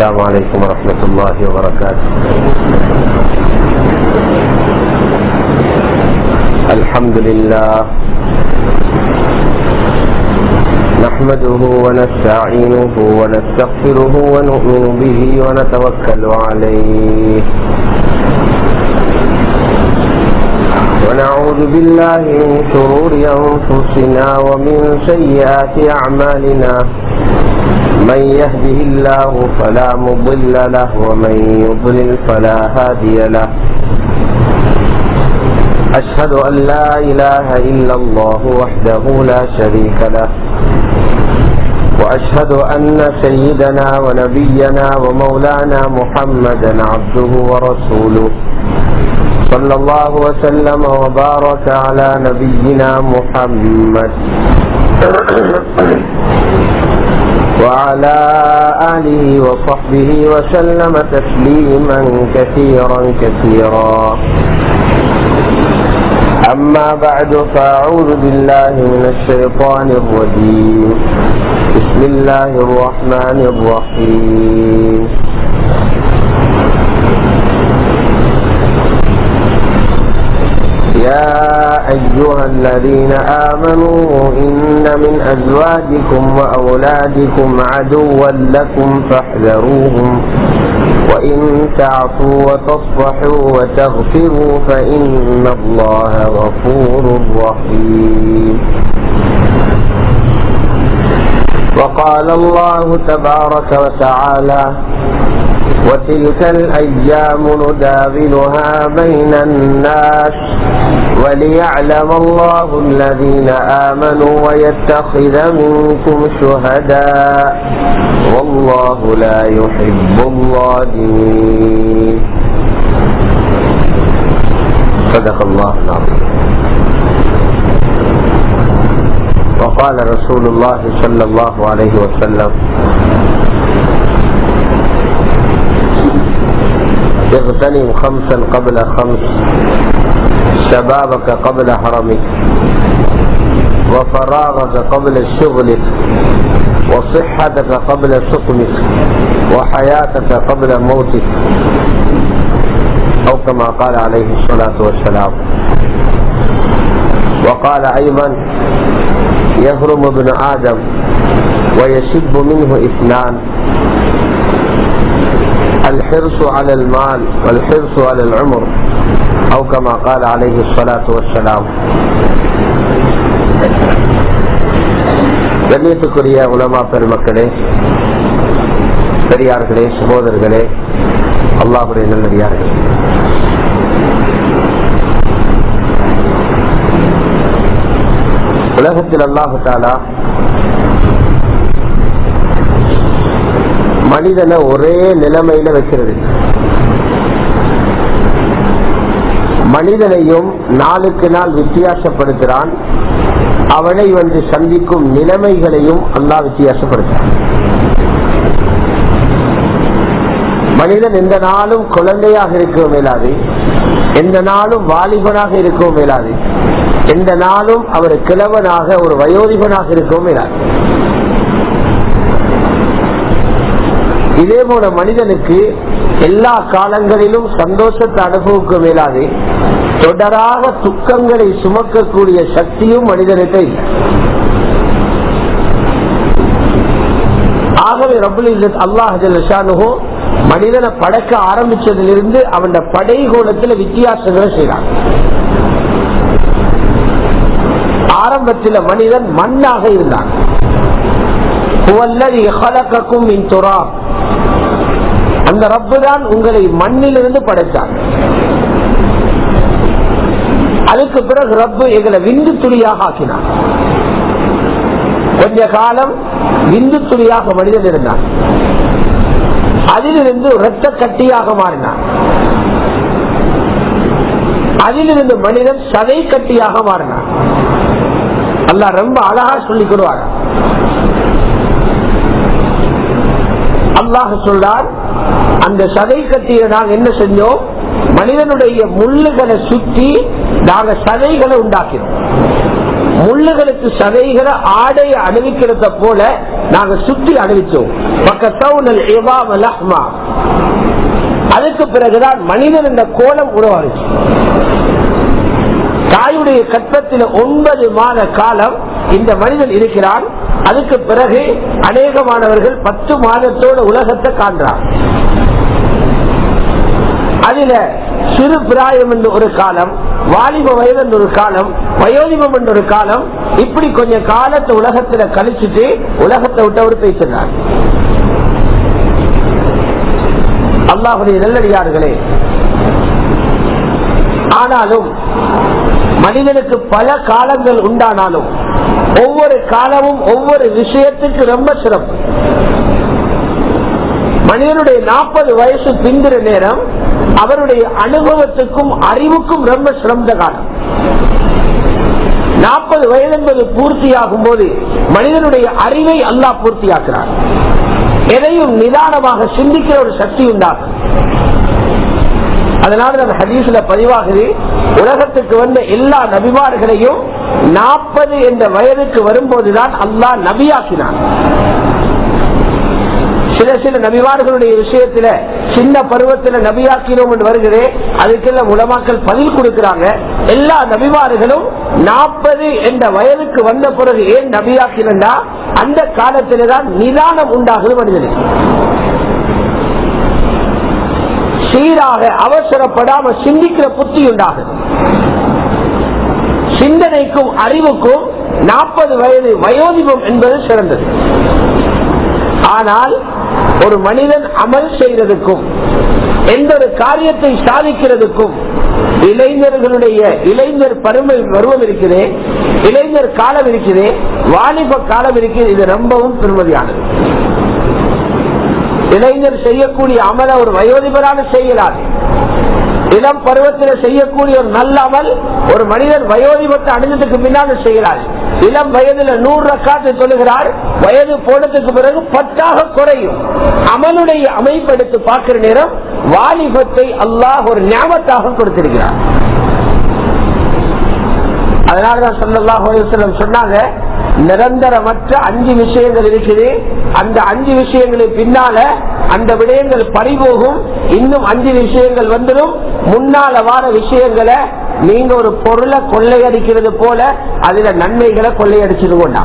السلام عليكم ورحمة الله وبركاته الحمد لله نحمده ونستعينه ونستغفره ونؤمن به ونتوكل عليه ونعوذ بالله من شرور أنفسنا ومن سيئات أعمالنا من يهده الله فلا مضل له ومن يضلل فلا هادي له أشهد أن لا إله إلا الله وحده لا شريك له وأشهد أن سيدنا ونبينا ومولانا محمدا عبده ورسوله صلى الله وسلم وبارك على نبينا محمد وعلى آله وصحبه وسلم تسليما كثيرا كثيرا أما بعد فأعوذ بالله من الشيطان الرجيم بسم الله الرحمن الرحيم يا أيها الذين آمنوا إن من أزواجكم وأولادكم عدوا لكم فاحذروهم وإن تعفوا وتصفحوا وتغفروا فإن الله غفور رحيم وقال الله تبارك وتعالى وتلك الأيام نداولها بين الناس وليعلم الله الذين آمنوا ويتخذ منكم شهداء والله لا يحب الظالمين صدق الله العظيم وقال رسول الله صلى الله عليه وسلم اغتنم خمسا قبل خمس شبابك قبل حرمك وفراغك قبل شغلك وصحتك قبل سقمك وحياتك قبل موتك أو كما قال عليه الصلاة والسلام وقال أيضا يهرم ابن آدم ويشب منه اثنان الحرص على المال والحرص على العمر أو كما قال عليه الصلاة والسلام கண்ணியத்துக்குரிய உலமா பெருமக்களே பெரியார்களே சகோதரர்களே அல்லாஹுடைய நல்லடியார்களே உலகத்தில் அல்லாஹு தாலா மனிதனை ஒரே நிலைமையில வைக்கிறது மனிதனையும் நாளுக்கு நாள் வித்தியாசப்படுத்துகிறான் அவனை வந்து சந்திக்கும் நிலைமைகளையும் அல்லா வித்தியாசப்படுத்துறான் மனிதன் எந்த நாளும் குழந்தையாக இருக்கவும் மேலாது எந்த நாளும் வாலிபனாக இருக்கவும் மேலாது எந்த நாளும் அவர் கிழவனாக ஒரு வயோதிபனாக இருக்கவும் மேலாது இதே போல மனிதனுக்கு எல்லா காலங்களிலும் சந்தோஷத்தை அனுபவிக்க மேலாது தொடராக துக்கங்களை சுமக்கக்கூடிய சக்தியும் மனிதனுக்கு இல்லை ஆகவே ரபுல் அல்லாஹோ மனிதனை படைக்க ஆரம்பிச்சதிலிருந்து அவன் படை கோலத்தில் வித்தியாசங்களை செய்யறான் ஆரம்பத்தில் மனிதன் மண்ணாக இருந்தான் அந்த ரப்பு தான் உங்களை மண்ணிலிருந்து படைத்தார் அதுக்கு பிறகு ரப்பு எங்களை விந்து துளியாக ஆக்கினார் கொஞ்ச காலம் விந்து துளியாக மனிதன் இருந்தான் அதிலிருந்து இரத்த கட்டியாக மாறினான் அதிலிருந்து மனிதன் சதை கட்டியாக மாறினான் அல்ல ரொம்ப அழகா சொல்லிக் கொடுவார் அல்லாஹ் சொல்றார் அந்த சதை கட்டிய நாங்க என்ன செஞ்சோம் மனிதனுடைய முள்ளுகளை சுற்றி நாங்க சதைகளை உண்டாக்கினோம் முள்ளுகளுக்கு சதைகிற ஆடையை அணிவிக்கிறத போல நாங்க சுற்றி அணிவிச்சோம் பக்கத்தவுனல் இவாம லஹ்மா அதுக்கு பிறகுதான் மனிதன் இந்த கோலம் உருவாச்சு தாயுடைய கற்பத்தில் ஒன்பது மாத காலம் இந்த மனிதன் இருக்கிறான் அதுக்கு பிறகு அநேகமானவர்கள் பத்து மாதத்தோட உலகத்தை காண்றான் அதில சிறு பிராயம் என்று ஒரு காலம் வாலிப வயது என்று ஒரு காலம் வயோதிபம் என்ற ஒரு காலம் இப்படி கொஞ்சம் காலத்தை உலகத்துல கழிச்சுட்டு உலகத்தை விட்டவர் பேசினார் அல்லாஹுடைய நல்லடியார்களே ஆனாலும் மனிதனுக்கு பல காலங்கள் உண்டானாலும் ஒவ்வொரு காலமும் ஒவ்வொரு விஷயத்துக்கு ரொம்ப சிறப்பு மனிதனுடைய நாற்பது வயசு பிந்திர நேரம் அவருடைய அனுபவத்துக்கும் அறிவுக்கும் ரொம்ப சிறந்த காலம் நாற்பது வயது என்பது பூர்த்தியாகும் போது மனிதனுடைய அறிவை அல்லாஹ் பூர்த்தியாக்குறார் எதையும் நிதானமாக சிந்திக்கிற ஒரு சக்தி உண்டாகும் அதனால அந்த ஹதீஸ்ல பதிவாகுது உலகத்துக்கு வந்த எல்லா நபிமார்களையும் நாற்பது என்ற வயதுக்கு வரும்போதுதான் அல்லாஹ் நபியாக்கினான் சில சில நபிமார்களுடைய விஷயத்துல சின்ன பருவத்துல நபியாக்கினோம் என்று வருகிறே அதுக்கெல்லாம் உலமாக்கள் பதில் கொடுக்கிறாங்க எல்லா நபிமார்களும் நாற்பது என்ற வயதுக்கு வந்த பிறகு ஏன் நபியாக்கினா அந்த காலத்தில்தான் நிதானம் உண்டாகுது மனிதனுக்கு சீராக அவசரப்படாம சிந்திக்கிற புத்தி உண்டாகுது சிந்தனைக்கும் அறிவுக்கும் நாற்பது வயது வயோதிபம் என்பது சிறந்தது ஆனால் ஒரு மனிதன் அமல் செய்யறதுக்கும் எந்த ஒரு காரியத்தை சாதிக்கிறதுக்கும் இளைஞர்களுடைய இளைஞர் பருமை பருவம் இருக்கிறே இளைஞர் காலம் இருக்கிறே வாலிப காலம் இருக்கிறது இது ரொம்பவும் பெருமதியானது இளைஞர் செய்யக்கூடிய அமல ஒரு வயோதிபரான செய்யலாது இளம் பருவத்தில் செய்யக்கூடிய ஒரு நல்ல அமல் ஒரு மனிதன் வயோதிபத்தை அடைஞ்சதுக்கு பின்னால் செய்கிறார் இளம் வயதுல நூறு ரக்காத்து சொல்லுகிறார் வயது போனதுக்கு பிறகு பத்தாக குறையும் அமலுடைய அமைப்பெடுத்து பார்க்கிற நேரம் வாலிபத்தை அல்லாஹ் ஒரு ஞாபகத்தாக கொடுத்திருக்கிறார் அதனாலதான் சொல்லலாம் சொன்னாங்க நிரந்தரமற்ற அஞ்சு விஷயங்கள் இருக்குது அந்த அஞ்சு விஷயங்களுக்கு பின்னால அந்த விடயங்கள் பறிபோகும் இன்னும் அஞ்சு விஷயங்கள் வந்துடும் முன்னால வார விஷயங்களை நீங்க ஒரு பொருளை கொள்ளையடிக்கிறது போல அதுல நன்மைகளை கொள்ளையடிச்சிருவோம்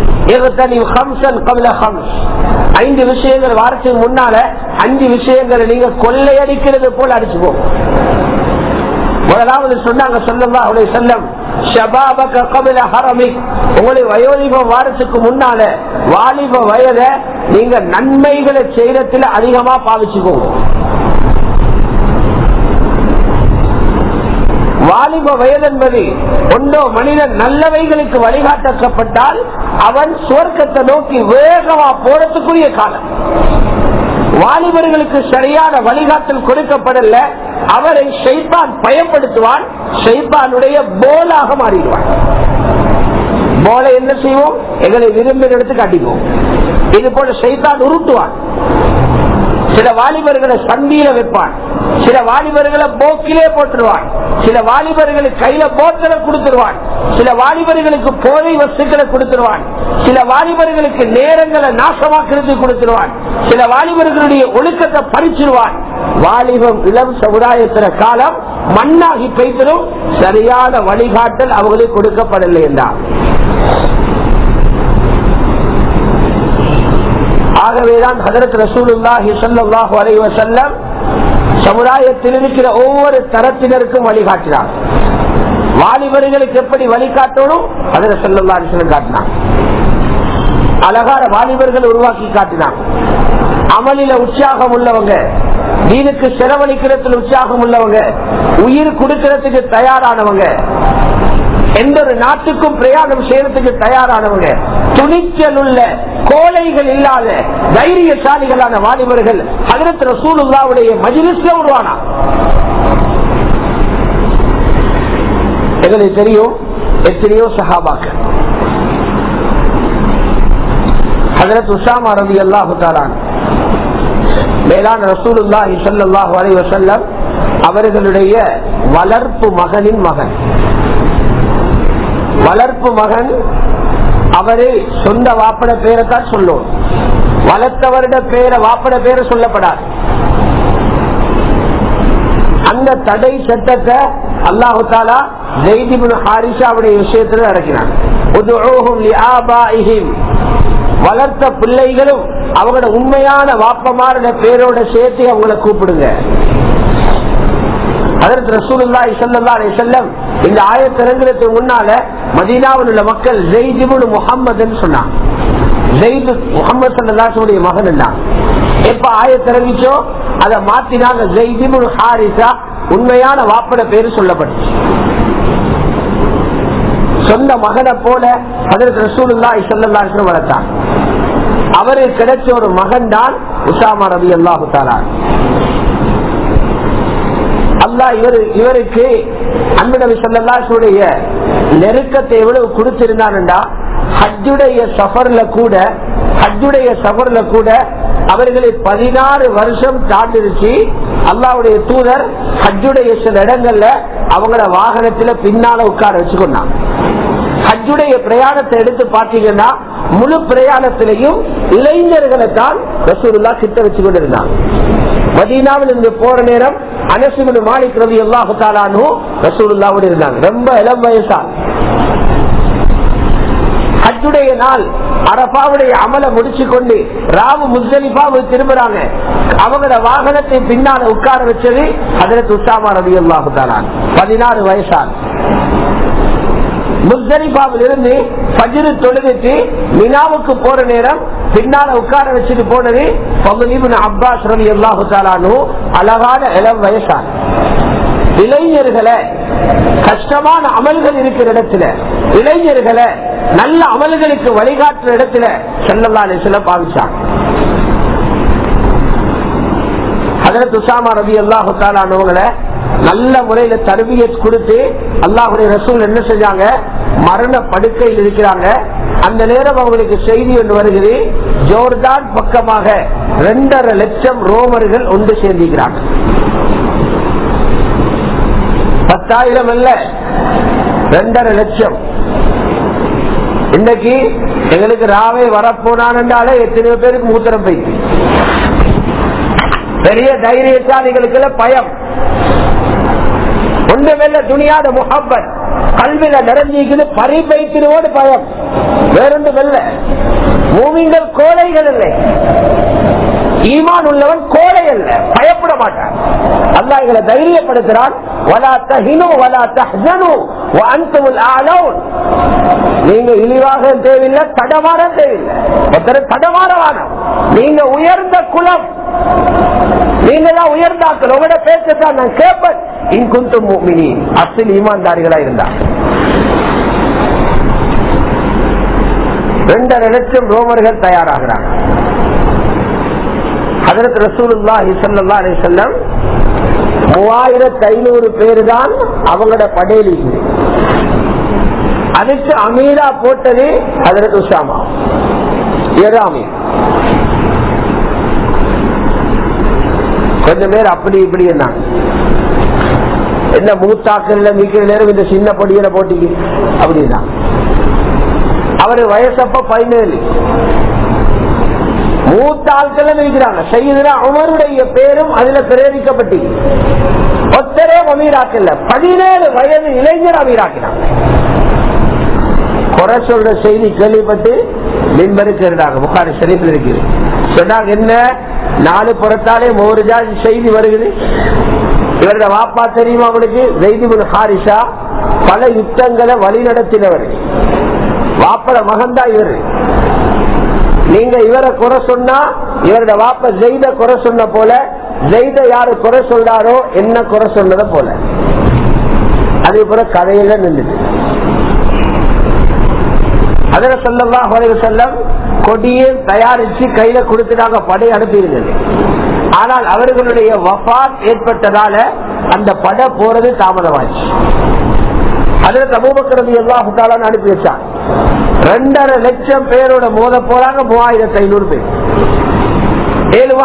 ஐந்து விஷயங்கள் வாரத்துக்கு முன்னால அஞ்சு விஷயங்களை நீங்க கொள்ளையடிக்கிறது போல அடிச்சுப்போம் முதலாவது சொன்னாங்க சொல்லலாம் அவருடைய செல்லம் உங்களை வயோதிப வாரத்துக்கு முன்னால வாலிப வயத நீங்க நன்மைகளை செய்யறதுல அதிகமா பாவிச்சுக்கோங்க வாலிப வயது என்பது ஒன்றோ மனிதன் நல்லவைகளுக்கு வழிகாட்டப்பட்டால் அவன் சுவர்க்கத்தை நோக்கி வேகமா போறதுக்குரிய காலம் வாலிபர்களுக்கு சரியான வழிகாட்டல் கொடுக்கப்படல அவரை ஷைப்பான் பயன்படுத்துவான் ஷைப்பானுடைய போலாக மாறிடுவான் போல என்ன செய்வோம் எங்களை விரும்பின எடுத்து காட்டிப்போம் இது போல ஷைத்தான் உருட்டுவான் சில வாலிபர்களை சந்தியில வைப்பான் சில வாலிபர்களை போக்கிலே போட்டுருவான் சில வாலிபர்களுக்கு கையில போத்தலை கொடுத்துருவான் சில வாலிபர்களுக்கு போதை வஸ்துக்களை கொடுத்துருவான் சில வாலிபர்களுக்கு நேரங்களை நாசமாக்குறது கொடுத்துருவான் சில வாலிபர்களுடைய ஒழுக்கத்தை பறிச்சிருவான் வாலிபம் இளம் சமுதாயத்திற காலம் மண்ணாகி பெய்தலும் சரியான வழிகாட்டல் அவர்களுக்கு கொடுக்கப்படவில்லை என்றார் ஆகவேதான் ஹதரத் ரசூலுல்லாஹி ஸல்லல்லாஹு அலைஹி வஸல்லம் சமுதாயத்தில் இருக்கிற ஒவ்வொரு தரத்தினருக்கும் வழிகாட்டினார் வாலிபர்களுக்கு எப்படி வழிகாட்டணும் ஹதரத் ஸல்லல்லாஹு அலைஹி வஸல்லம் காட்டினார் அழகான வாலிபர்கள் உருவாக்கி காட்டினார் அமலில உற்சாகம் உள்ளவங்க தீனுக்கு செலவழிக்கிறதுல உற்சாகம் உள்ளவங்க உயிர் கொடுக்கிறதுக்கு தயாரானவங்க எந்த ஒரு நாட்டுக்கும் பிரயாணம் செய்யறதுக்கு தயாரானவங்க துணிச்சல் உள்ள கோலைகள் இல்லாத தைரியசாலிகளான வாலிபர்கள் ஹதரத் ரசூலுல்லாவுடைய மஜிலிஸ்ல உருவானா எங்களுக்கு தெரியும் எத்தனையோ சஹாபாக்கள் ஹதரத் உஷாமா ரவி அல்லாஹு தாலான் மேலான ரசூலுல்லாஹி ஸல்லல்லாஹு அலைஹி வஸல்லம் அவர்களுடைய வளர்ப்பு மகனின் மகன் வளர்ப்பு மகன் அவரு சொந்த வாப்பட பேரை தான் சொல்லும் வளர்த்தவருட பேரை வாப்பட பேரை சொல்லப்படாது அந்த தடை சட்டத்தை அல்லாஹு தாலா ஜெய்திபின் ஹாரிஷாவுடைய விஷயத்துல இறக்கினான் வளர்த்த பிள்ளைகளும் அவங்களோட உண்மையான வாப்பமாரோட பேரோட சேர்த்து அவங்கள கூப்பிடுங்க அதற்கு ரசூலுல்லா இசல்லா செல்லம் இந்த ஆயத்திறங்கிறதுக்கு முன்னால மதீனாவில் உள்ள மக்கள் ஜெய்திபுன் முகம்மதுன்னு சொன்னாங்க ஜெயிது முகமது சல்லாசுடைய மகன் என்ன எப்ப ஆயத்திறங்கிச்சோ அதை மாத்தினாங்க ஜெய்திபுன் ஹாரிசா உண்மையான வாப்பட பேரு சொல்லப்பட்டுச்சு சொந்த மகனை போல அதற்கு ரசூலுல்லா இசல்லா வளர்த்தான் அவருக்கு கிடைச்ச ஒரு மகன் தான் உசாமா ரவி அல்லாஹு தாலான் அல்லா இவரு இவருக்கு அன்புநபி சொல்லல்லாசுடைய நெருக்கத்தை எவ்வளவு கொடுத்திருந்தான்டா ஹஜ்ஜுடைய சஃபர்ல கூட ஹஜ்ஜுடைய சஃபர்ல கூட அவர்களை பதினாறு வருஷம் தாண்டிருச்சு அல்லாவுடைய தூதர் ஹஜ்ஜுடைய சில இடங்கள்ல அவங்கள வாகனத்துல பின்னால உட்கார வச்சுக்கொண்டான் ஹஜ்ஜுடைய பிரயாணத்தை எடுத்து பாத்தீங்கன்னா முழு பிரயாணத்திலையும் இளைஞர்களை தான் ரசூலுல்லா கிட்ட வச்சு கொண்டிருந்தாங்க மதீனாவில் இருந்து போற நேரம் அனசுமனு மாலிக் ரவி அல்லாஹு தாலானு ரசூலுல்லாவோடு இருந்தாங்க ரொம்ப இளம் வயசா ஹஜ்ஜுடைய நாள் அரபாவுடைய அமலை முடிச்சு கொண்டு ராமு முஸ்தலிஃபாவுக்கு திரும்புறாங்க அவங்களோட வாகனத்தை பின்னால உட்கார வச்சது அதற்கு உசாமா ரவி அல்லாஹு தாலான் பதினாறு வயசான் முஸ்தலிஃபாவில் இருந்து பஜிரு தொழுதுட்டு மினாவுக்கு போற நேரம் பின்னால உட்கார வச்சுட்டு போனது அப்பாஸ் ரவி அல்லாஹு தாலானு அழகான இளம் வயசான் இளைஞர்களை கஷ்டமான அமல்கள் இருக்கிற இடத்துல இளைஞர்களை நல்ல அமல்களுக்கு வழிகாட்டுற இடத்துல செல்லல்லா சில பாவிச்சாங்க அதற்கு உசாமா ரவி அல்லாஹு தாலானவங்களை நல்ல முறையில தருவியை கொடுத்து அல்லாஹுடைய ரசூல் என்ன செஞ்சாங்க மரண படுக்கையில் இருக்கிறாங்க அந்த நேரம் அவங்களுக்கு செய்தி ஒன்று வருகிறது ஜோர்தான் பக்கமாக இரண்டரை லட்சம் ரோமர்கள் ஒன்று சேர்ந்திருக்கிறாங்க பத்தாயிரம் அல்ல ரெண்டரை லட்சம் இன்னைக்கு எங்களுக்கு ராவை வரப்போனாலே எத்தனையோ பேருக்கு மூத்திரம் போயிட்டு பெரிய தைரியசாலிகளுக்கு பயம் ஒன்றுமில்ல துணியாத முகப்பத் கல்வியில நிறைஞ்சிக்குது பரிபைத்தினோடு பயம் வேறொன்றும் இல்ல மூவிங்கள் கோழைகள் இல்லை ஈமான் உள்ளவன் கோழை அல்ல பயப்பட மாட்டான் அல்லா எங்களை தைரியப்படுத்துறான் நீங்க இழிவாக தேவையில்லை தடமாற தேவையில்லை ஒருத்தர் தடமாறவான நீங்க உயர்ந்த குலம் நீங்க தான் உயர்ந்தாக்கள் உங்களோட பேசத்தான் நான் கேட்பேன் இன்குந்து மூமினி அசில் ஈமான்தாரிகளா இருந்தா ரெண்டரை லட்சம் ரோமர்கள் தயாராகிறாங்க அதற்கு ரசூலுல்லாஹி சல்லா அலி செல்லம் மூவாயிரத்தி ஐநூறு பேரு தான் அவங்களோட படையில் அதுக்கு அமீரா போட்டது அதற்கு உசாமா ஏறாமி கொஞ்சம் பேர் அப்படி இப்படி என்ன என்ன மூத்தாக்கல்ல மிக்கிற நேரம் இந்த சின்ன பொடியில போட்டிக்கு அப்படின்னா அவரு வயசப்ப பதினேழு மூத்த ஆட்கள் இருக்கிறாங்க செய்யுதுனா உமருடைய பேரும் அதுல பிரேரிக்கப்பட்டு ஒத்தரே அமீராக்கல்ல பதினேழு வயது இளைஞர் அமீராக்கினாங்க குறை சொல்ற செய்தி கேள்விப்பட்டு மின்பருக்கு இருந்தாங்க புகாரி ஷரீஃபில் இருக்குது சொன்னாங்க என்ன நாலு புறத்தாலே ஒரு ஜாதி செய்தி வருகிறது இவரோட வாப்பா தெரியுமா அவனுக்கு வெய்திபுல் ஹாரிஷா பல யுத்தங்களை வழி நடத்தினவர் வாப்பட மகன்தா இவரு நீங்க இவரை குறை சொன்னா இவரோட வாப்ப ஜெய்த குறை சொன்ன போல ஜெய்த யாரு குறை சொல்றாரோ என்ன குறை சொன்னத போல அதே போல கதையில நின்றுது அதுல சொல்லலாம் செல்லம் கொடியை தயாரிச்சு கையில கொடுத்துட்டாங்க படை அனுப்பியிருந்தது ஆனால் அவர்களுடைய வபாத் ஏற்பட்டதால அந்த படை போறது தாமதமாச்சு அதுல சமூகக்கிறது எல்லாம் அனுப்பி வச்சாங்க ரெண்டரை லட்சம் பேரோட மோத போறாங்க மூவாயிரத்தி ஐநூறு பேர் ஏழுவா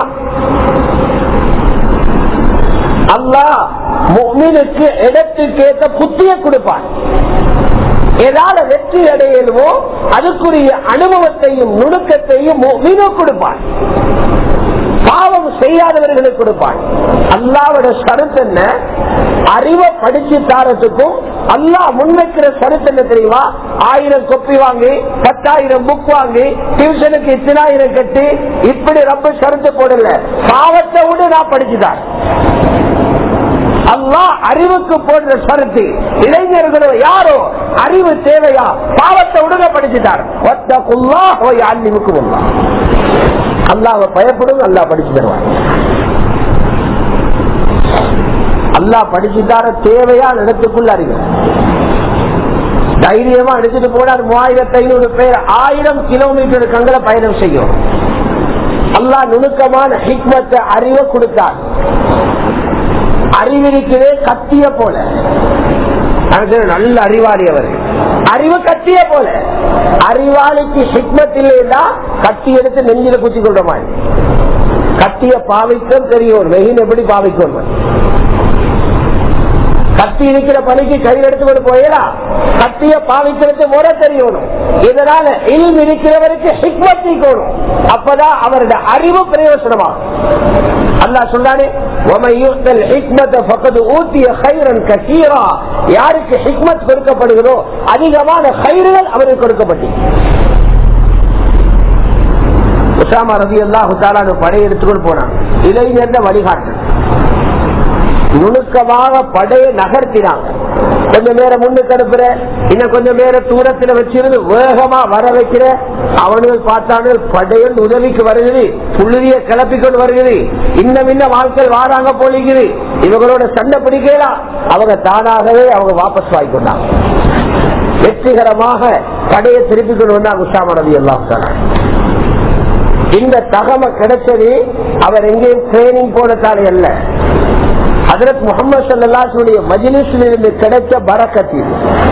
அல்லா முக்மீனுக்கு இடத்துக்கு ஏற்ற புத்திய கொடுப்பான் ஏதாவது வெற்றி அடையலுமோ அதுக்குரிய அனுபவத்தையும் நுணுக்கத்தையும் மீனோ கொடுப்பான் பாவம் செய்யாதவர்களுக்கு கொடுப்பான் அல்லாவோட சருத்து என்ன அறிவை படிச்சு தாரத்துக்கும் அல்லாஹ் முன்வைக்கிற சருத்து என்ன தெரியுமா ஆயிரம் கொப்பி வாங்கி பத்தாயிரம் புக் வாங்கி டியூஷனுக்கு இத்தனாயிரம் கட்டி இப்படி ரொம்ப சருத்து போடல பாவத்தை விட நான் படிச்சுதான் அல்லா அறிவுக்கு போன்ற சருத்து இளைஞர்களோ யாரோ அறிவு தேவையா பாவத்தை உடனே படிச்சுட்டார் அள்ளிவுக்கு அல்லாவை பயப்படும் அல்லா படிச்சு தருவார் அல்லா படிச்சுட்டார தேவையா இடத்துக்குள்ள அறிவு தைரியமா எடுத்துட்டு போனார் மூவாயிரத்தி ஐநூறு பேர் ஆயிரம் கிலோமீட்டர் கங்களை பயணம் செய்யும் அல்லா நுணுக்கமான ஹிக்மத்தை அறிவை கொடுத்தார் அறிவிருக்கிறே கத்திய போல நல்ல அறிவாளி அவர் அறிவு கத்திய போல அறிவாளிக்கு ஹிக்மத் இல்லைன்னா கத்தி எடுத்து நெஞ்சில குத்தி கொள்ற மாதிரி கத்திய பாவிக்கும் தெரியும் வெயில் எப்படி பாவிக்கும் கத்தி இருக்கிற பணிக்கு கையில் எடுத்துக்கொண்டு போயிடா கத்திய பாவிக்கிறது முறை தெரியணும் இதனால இல்ம் இருக்கிறவருக்கு ஹிக்மத் நீக்கணும் அப்பதான் அவருடைய அறிவு பிரயோசனமாகும் அல்லாஹ் சொல்றானே யாருக்கு ஹிக்மத் கொடுக்கப்படுகிறோ அதிகமான கயிறுகள் அவருக்கு கொடுக்கப்பட்டு உசாமா ரவி அல்லாஹு தாலான படை எடுத்துக்கொண்டு போனாங்க இளைஞர்ந்த வழிகாட்டு நுணுக்கமாக படையை நகர்த்தினாங்க கொஞ்சம் நேரம் முன்னுக்கு அனுப்புற இன்னும் கொஞ்சம் நேரம் தூரத்துல வச்சிருந்து வேகமா வர வைக்கிற அவனுகள் பார்த்தானுகள் படையன் உதவிக்கு வருகிறது புழுதிய கிளப்பி கொண்டு வருகிறது இன்னும் இன்னும் வாழ்க்கை வாராங்க போலிக்குது இவங்களோட சண்டை பிடிக்கலாம் அவங்க தானாகவே அவங்க வாபஸ் வாங்கிக்கொண்டாங்க வெற்றிகரமாக படையை திருப்பி கொண்டு வந்தாங்க உஷாம ரவி எல்லாம் இந்த தகம கிடைச்சது அவர் எங்கேயும் ட்ரைனிங் போனதாலே அல்ல ஹதரத் முகமது சல்லாசுடைய மஜிலிஸ்ல இருந்து கிடைச்ச பரக்கத்தில்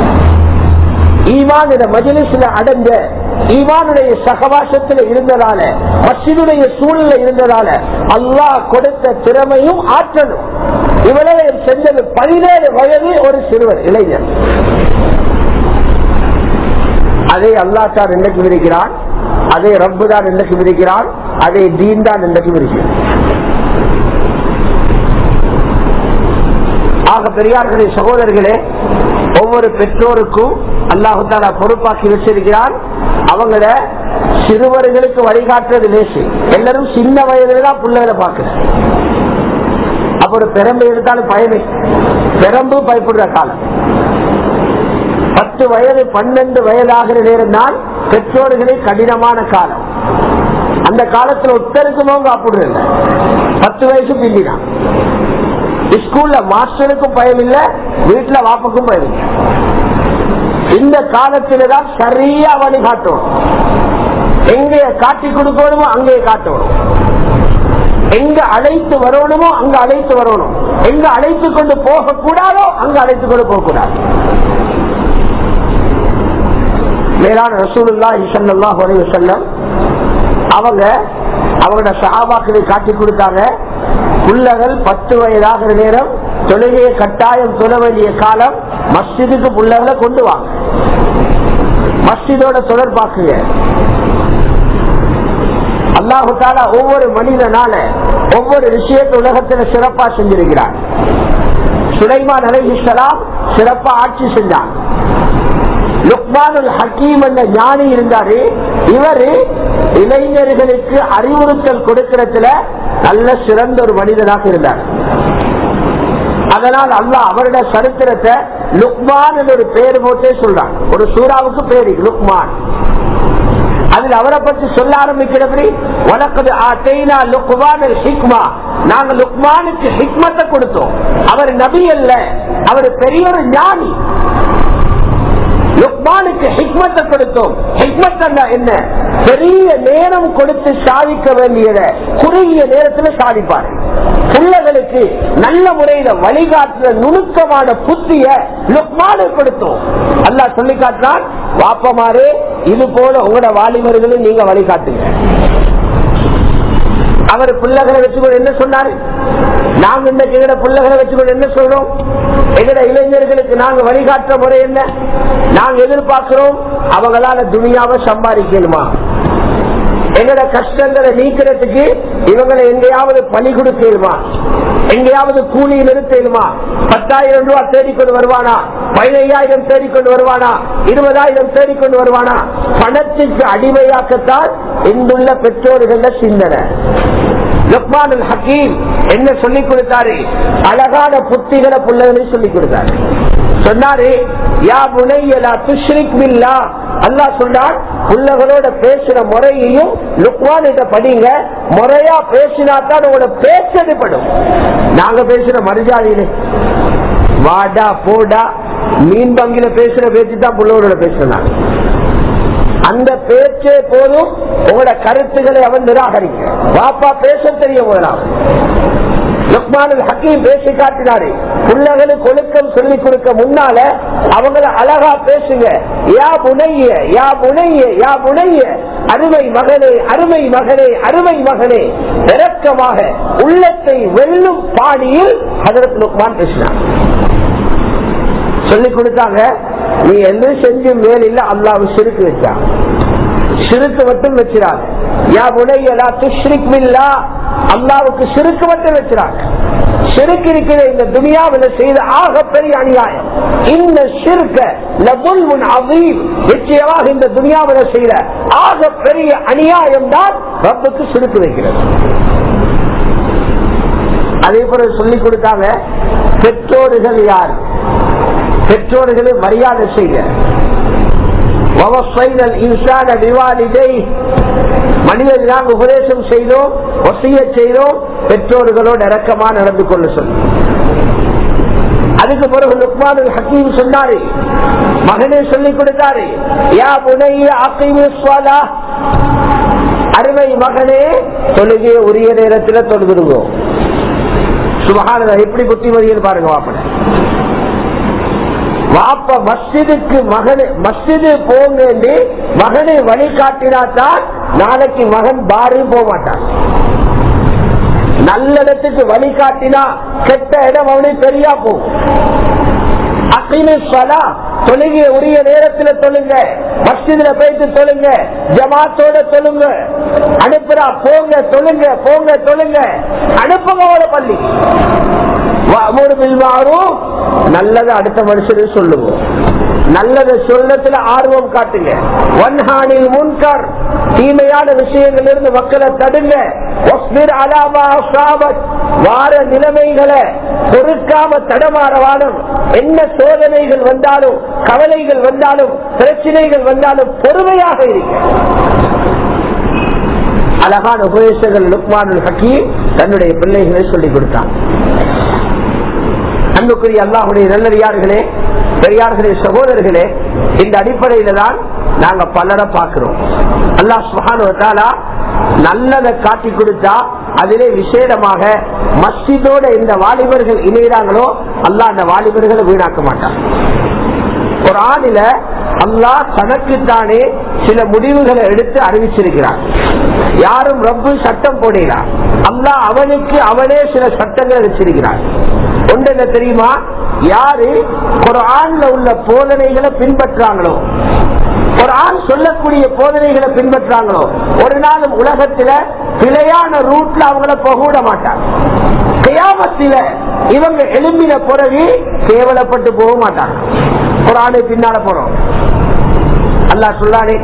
ஈமான் இந்த மஜிலிஸ்ல அடைஞ்ச ஈமானுடைய சகவாசத்தில் இருந்ததால மசிதுடைய சூழல இருந்ததால அல்லாஹ் கொடுத்த திறமையும் ஆற்றலும் இவளையும் செஞ்சது பதினேழு வயது ஒரு சிறுவர் இளைஞர் அதை அல்லா தான் இன்றைக்கு விரிக்கிறான் அதை ரப்பு தான் இன்றைக்கு விரிக்கிறான் அதை தீன் தான் இன்றைக்கு விரிக்கிறான் ஆக பெரியார்களே சகோதரர்களே ஒவ்வொரு பெற்றோருக்கும் அல்லாஹு தாலா பொறுப்பாக்கி வச்சிருக்கிறான் அவங்கள சிறுவர்களுக்கு வழிகாட்டுறது லேசு எல்லாரும் சின்ன வயதுல தான் பிள்ளைகளை பாக்குறேன் அப்ப ஒரு பெரம்பு எடுத்தாலும் பயமே பெரம்பு பயப்படுற காலம் பத்து வயது பன்னெண்டு வயதாகிற நேரம் தான் பெற்றோர்களே கடினமான காலம் அந்த காலத்துல ஒத்தருக்கும் அவங்க அப்படிല്ല பத்து வயசு பின்னிதான் ஸ்கூல்ல மாஸ்டருக்கும் பயம் இல்ல வீட்டுல வாப்புக்கும் பயம் இல்லை இந்த காலத்தில்தான் சரியா வழிகாட்டணும் எங்க காட்டி கொடுக்கணுமோ அங்கே காட்டணும் எங்க அழைத்து வரணுமோ அங்க அழைத்து வரணும் எங்க அழைத்து கொண்டு போக கூடாதோ அங்க அழைத்து கொண்டு போக கூடாது மேலான ரசூலுல்லா இசல்லா செல்லம் அவங்க அவங்களோட சகாபாக்களை காட்டி கொடுத்தாங்க புள்ளகள் பத்து வயதாகிற நேரம் தொழுகையை கட்டாயம் தொழ வேண்டிய காலம் மஸ்ஜிதுக்கு புள்ளகளை கொண்டு வாங்க மஸ்ஜிதோட தொடர்பாக்குங்க அல்லாஹு தாலா ஒவ்வொரு மனிதனால ஒவ்வொரு விஷயத்தை உலகத்துல சிறப்பா செஞ்சிருக்கிறார் சுலைமான் அலைஹிஸ்லாம் சிறப்பா ஆட்சி செஞ்சான் லுக்மானுல் ஹக்கீம் என்ற ஞானி இருந்தாரு இவரு இளைஞர்களுக்கு அறிவுறுத்தல் கொடுக்கிறதுல நல்ல சிறந்த ஒரு மனிதனாக இருந்தார் அதனால் அல்லாஹ் அவருடைய சரித்திரத்தை லுக்மான் என்ற ஒரு பேர் போட்டே சொல்றான் ஒரு சூறாவுக்கு பேரு லுக்மான் அதில் அவரை பற்றி சொல்ல ஆரம்பிக்கிறபடி உனக்கு ஆத்தைனா லுக்மான் ஹிக்மா நாங்க லுக்மானுக்கு ஹிக்மத்தை கொடுத்தோம் அவர் நபி அல்ல அவர் பெரிய ஒரு ஞானி லுக்மானுக்கு ஹிக்மத்தை கொடுத்தோம் ஹிக்மத் என்ன பெரிய நேரம் கொடுத்து சாதிக்க வேண்டியத குறுகிய நேரத்தில் சாதிப்பார் பிள்ளைகளுக்கு நல்ல முறையில வழிகாட்டுற நுணுக்கமான புத்திய லுக்மானு கொடுத்தோம் அல்லா சொல்லி காட்டினான் வாப்பமாரே இது போல உங்களோட வாலிபர்களும் நீங்க வழிகாட்டுங்க அவ அவர் பிள்ளைகளை வச்சுக்கொண்டு என்ன சொன்னாரு நாங்க இன்னைக்கு எங்கட பிள்ளைகளை வச்சுக்கொண்டு என்ன சொல்றோம் எங்கட இளைஞர்களுக்கு நாங்க வழிகாட்டுற முறை என்ன நாங்க எதிர்பார்க்கிறோம் அவங்களால துணியாவை சம்பாதிக்கணுமா எங்கட கஷ்டங்களை நீக்கிறதுக்கு இவங்களை எங்கேயாவது பணி கொடுக்கலுமா எங்கேயாவது கூலி நிறுத்தலுமா பத்தாயிரம் ரூபாய் தேடிக்கொண்டு வருவானா பதினையாயிரம் தேடிக்கொண்டு வருவானா இருபதாயிரம் தேடிக்கொண்டு வருவானா பணத்துக்கு அடிமையாக்கத்தான் இங்குள்ள பெற்றோர்கள சிந்தனை லுக்மானுல் ஹக்கீம் என்ன சொல்லிக் கொடுத்தாரு அழகான புத்திகளை பிள்ளைகளையும் சொல்லிக் கொடுத்தாரு சொன்னாரு யா புனையலா துஷ்ரிக் பில்லா அல்லா சொன்னார் பிள்ளைகளோட பேசுற முறையையும் லுக்மான் இத படிங்க முறையா பேசினா தான் உங்களோட பேச்சது படும் நாங்க பேசுற மரியாதையிலே வாடா போடா மீன் பங்கில பேசுற பேச்சு தான் பிள்ளைகளோட பேசுறாங்க அந்த பேச்சே போதும் உங்களோட கருத்துக்களை அவன் நிராகரிக்க வாப்பா பேச தெரிய முதலாம் லுக்மானுல் ஹக்கீம் பேசி காட்டினாரு பிள்ளைகளுக்கு ஒழுக்கம் சொல்லிக் கொடுக்க முன்னால அவங்கள அழகா பேசுங்க யா புனைய யா புனைய யா புனைய அருமை மகனே அருமை மகனே அருமை மகனே இறக்கமாக உள்ளத்தை வெல்லும் பாணியில் ஹதரத் லுக்மான் பேசினார் சொல்லிக் கொடுத்தாங்க நீ என்ன செஞ்சு மேல் இல்ல அல்லாவு சிறுக்கு வச்சா சிறுக்கு மட்டும் வச்சிடாங்க யா புனையலா துஷ்ரிக் மில்லா அல்லாவுக்கு சிறுக்கு மட்டும் வச்சிடாங்க சிறுக்கு இருக்கிற இந்த துனியாவில் செய்த ஆக பெரிய அநியாயம் இந்த சிறுக்க லபுல் அவீம் நிச்சயமாக இந்த துனியாவில் செய்த ஆக பெரிய அநியாயம் தான் ரப்புக்கு சிறுக்கு வைக்கிறது அதே போல சொல்லிக் கொடுத்தாங்க பெற்றோர்கள் யார் பெற்றோர்களை மரியாதை செய்ய மனிதர் நாங்கள் உபதேசம் செய்தோம் ஒசிய செய்தோம் பெற்றோர்களோடு இறக்கமா நடந்து கொள்ள சொல்லி அதுக்கு பிறகு லுக்மான் ஹக்கீம் சொன்னாரு மகனே சொல்லிக் கொடுத்தாரு யா புனைய அக்கிமுஸ்வாலா அருமை மகனே தொழுகைய உரிய நேரத்தில் தொழுதுருவோம் சுபகான எப்படி புத்திமதியில் பாருங்க வாப்பட வாப்ப மஸ்ஜிதுக்கு மகனு மஸ்ஜிது போங்க மகனை வழிகாட்டினாத்தான் நாளைக்கு மகன் பாரு போக மாட்டான் நல்ல இடத்துக்கு வழிகாட்டினா கெட்ட இடம் அவனுக்கு தெரியா போகும் தொழுகிய உரிய நேரத்தில் தொழுங்க மஸ்ஜிதுல போயிட்டு தொழுங்க ஜமாத்தோட தொழுங்க அனுப்புறா போங்க தொழுங்க போங்க தொழுங்க அனுப்புங்க பள்ளி நல்லது அடுத்த மனுஷனுக்கு சொல்லுங்க நல்லத சொல்லத்துல ஆர்வம் காட்டுங்க ஒன்ஹானில் முன்கர் தீமையான விஷயங்கள் இருந்து மக்களை தடுங்க வார நிலைமைகளை பொறுக்காம தடமாறவாலும் என்ன சோதனைகள் வந்தாலும் கவலைகள் வந்தாலும் பிரச்சனைகள் வந்தாலும் பொறுமையாக இருக்க அழகான உபதேசங்கள் லுக்மானுல் ஹக்கீம் தன்னுடைய பிள்ளைகளை சொல்லிக் கொடுத்தான் அன்புக்குரிய அல்லாஹுடைய நல்லறியார்களே பெரியார்களே சகோதரர்களே இந்த அடிப்படையில தான் நாங்க பலரை பார்க்கிறோம் அல்லாஹ் சுகானுவத்தாலா நல்லதை காட்டி கொடுத்தா அதிலே விசேடமாக மஸ்ஜிதோட இந்த வாலிபர்கள் இணைகிறாங்களோ அல்லா அந்த வாலிபர்களை வீணாக்க மாட்டான் ஒரு ஆணில அல்லாஹ் தனக்குத்தானே சில முடிவுகளை எடுத்து அறிவிச்சிருக்கிறார் யாரும் ரப்பு சட்டம் போடுகிறார் அல்லாஹ் அவனுக்கு அவனே சில சட்டங்களை வச்சிருக்கிறார் ஒன்று என்ன தெரியுமா யாரு ஒரு ஆண்ல உள்ள போதனைகளை பின்பற்றாங்களோ ஒரு ஆண் சொல்லக்கூடிய போதனைகளை பின்பற்றாங்களோ ஒரு நாளும் உலகத்துல பிழையான ரூட்ல அவங்கள போக விட மாட்டாங்க கியாமத்தில இவங்க எழும்பின பிறகு கேவலப்பட்டு போக மாட்டாங்க ஒரு ஆணு பின்னால போறோம் அல்லா சொல்லானே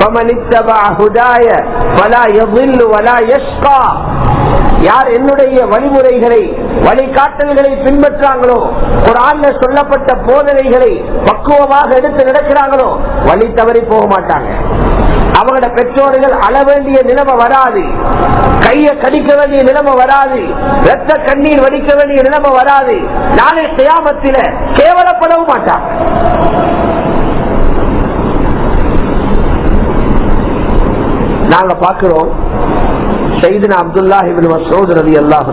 யார் என்னுடைய வழிமுறைகளை வழிகாட்டல்களை பின்பற்றாங்களோ ஒரு ஆண்ல சொல்லப்பட்ட போதனைகளை பக்குவமாக எடுத்து நடக்கிறாங்களோ வழி தவறி போக மாட்டாங்க அவங்களோட பெற்றோர்கள் அழ வேண்டிய நிலைமை வராது கைய கடிக்க வேண்டிய நிலைமை வராது ரத்த கண்ணீர் வடிக்க வேண்டிய நிலைமை வராது நாளை செய்யாமத்தில கேவலப்படவும் மாட்டாங்க நாங்க பாக்குறோம் சைதுனா அப்துல்லா இபின் மசூத் ரவி அல்லாஹு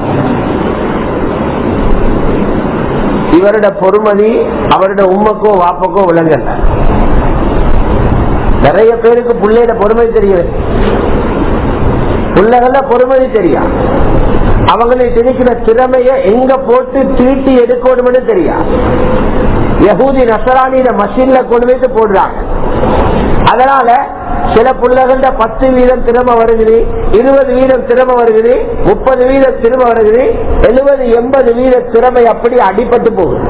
இவரோட பொறுமதி அவரோட உம்மக்கோ வாப்பக்கோ விளங்கல நிறைய பேருக்கு பிள்ளையோட பொறுமை தெரியுது பிள்ளைகள பொறுமதி தெரியா அவங்களுக்கு இருக்கிற திறமைய எங்க போட்டு தீட்டி எடுக்கணும்னு தெரியா யகூதி நசராணியில மஷின்ல கொண்டு வைத்து போடுறாங்க அதனால சில பிள்ளைகள பத்து வீதம் திறமை வருகிறது இருபது வீதம் திறமை வருகிறது முப்பது வீதம் திறமை வருகிறது எழுபது எண்பது வீத திறமை அப்படி அடிபட்டு போகுது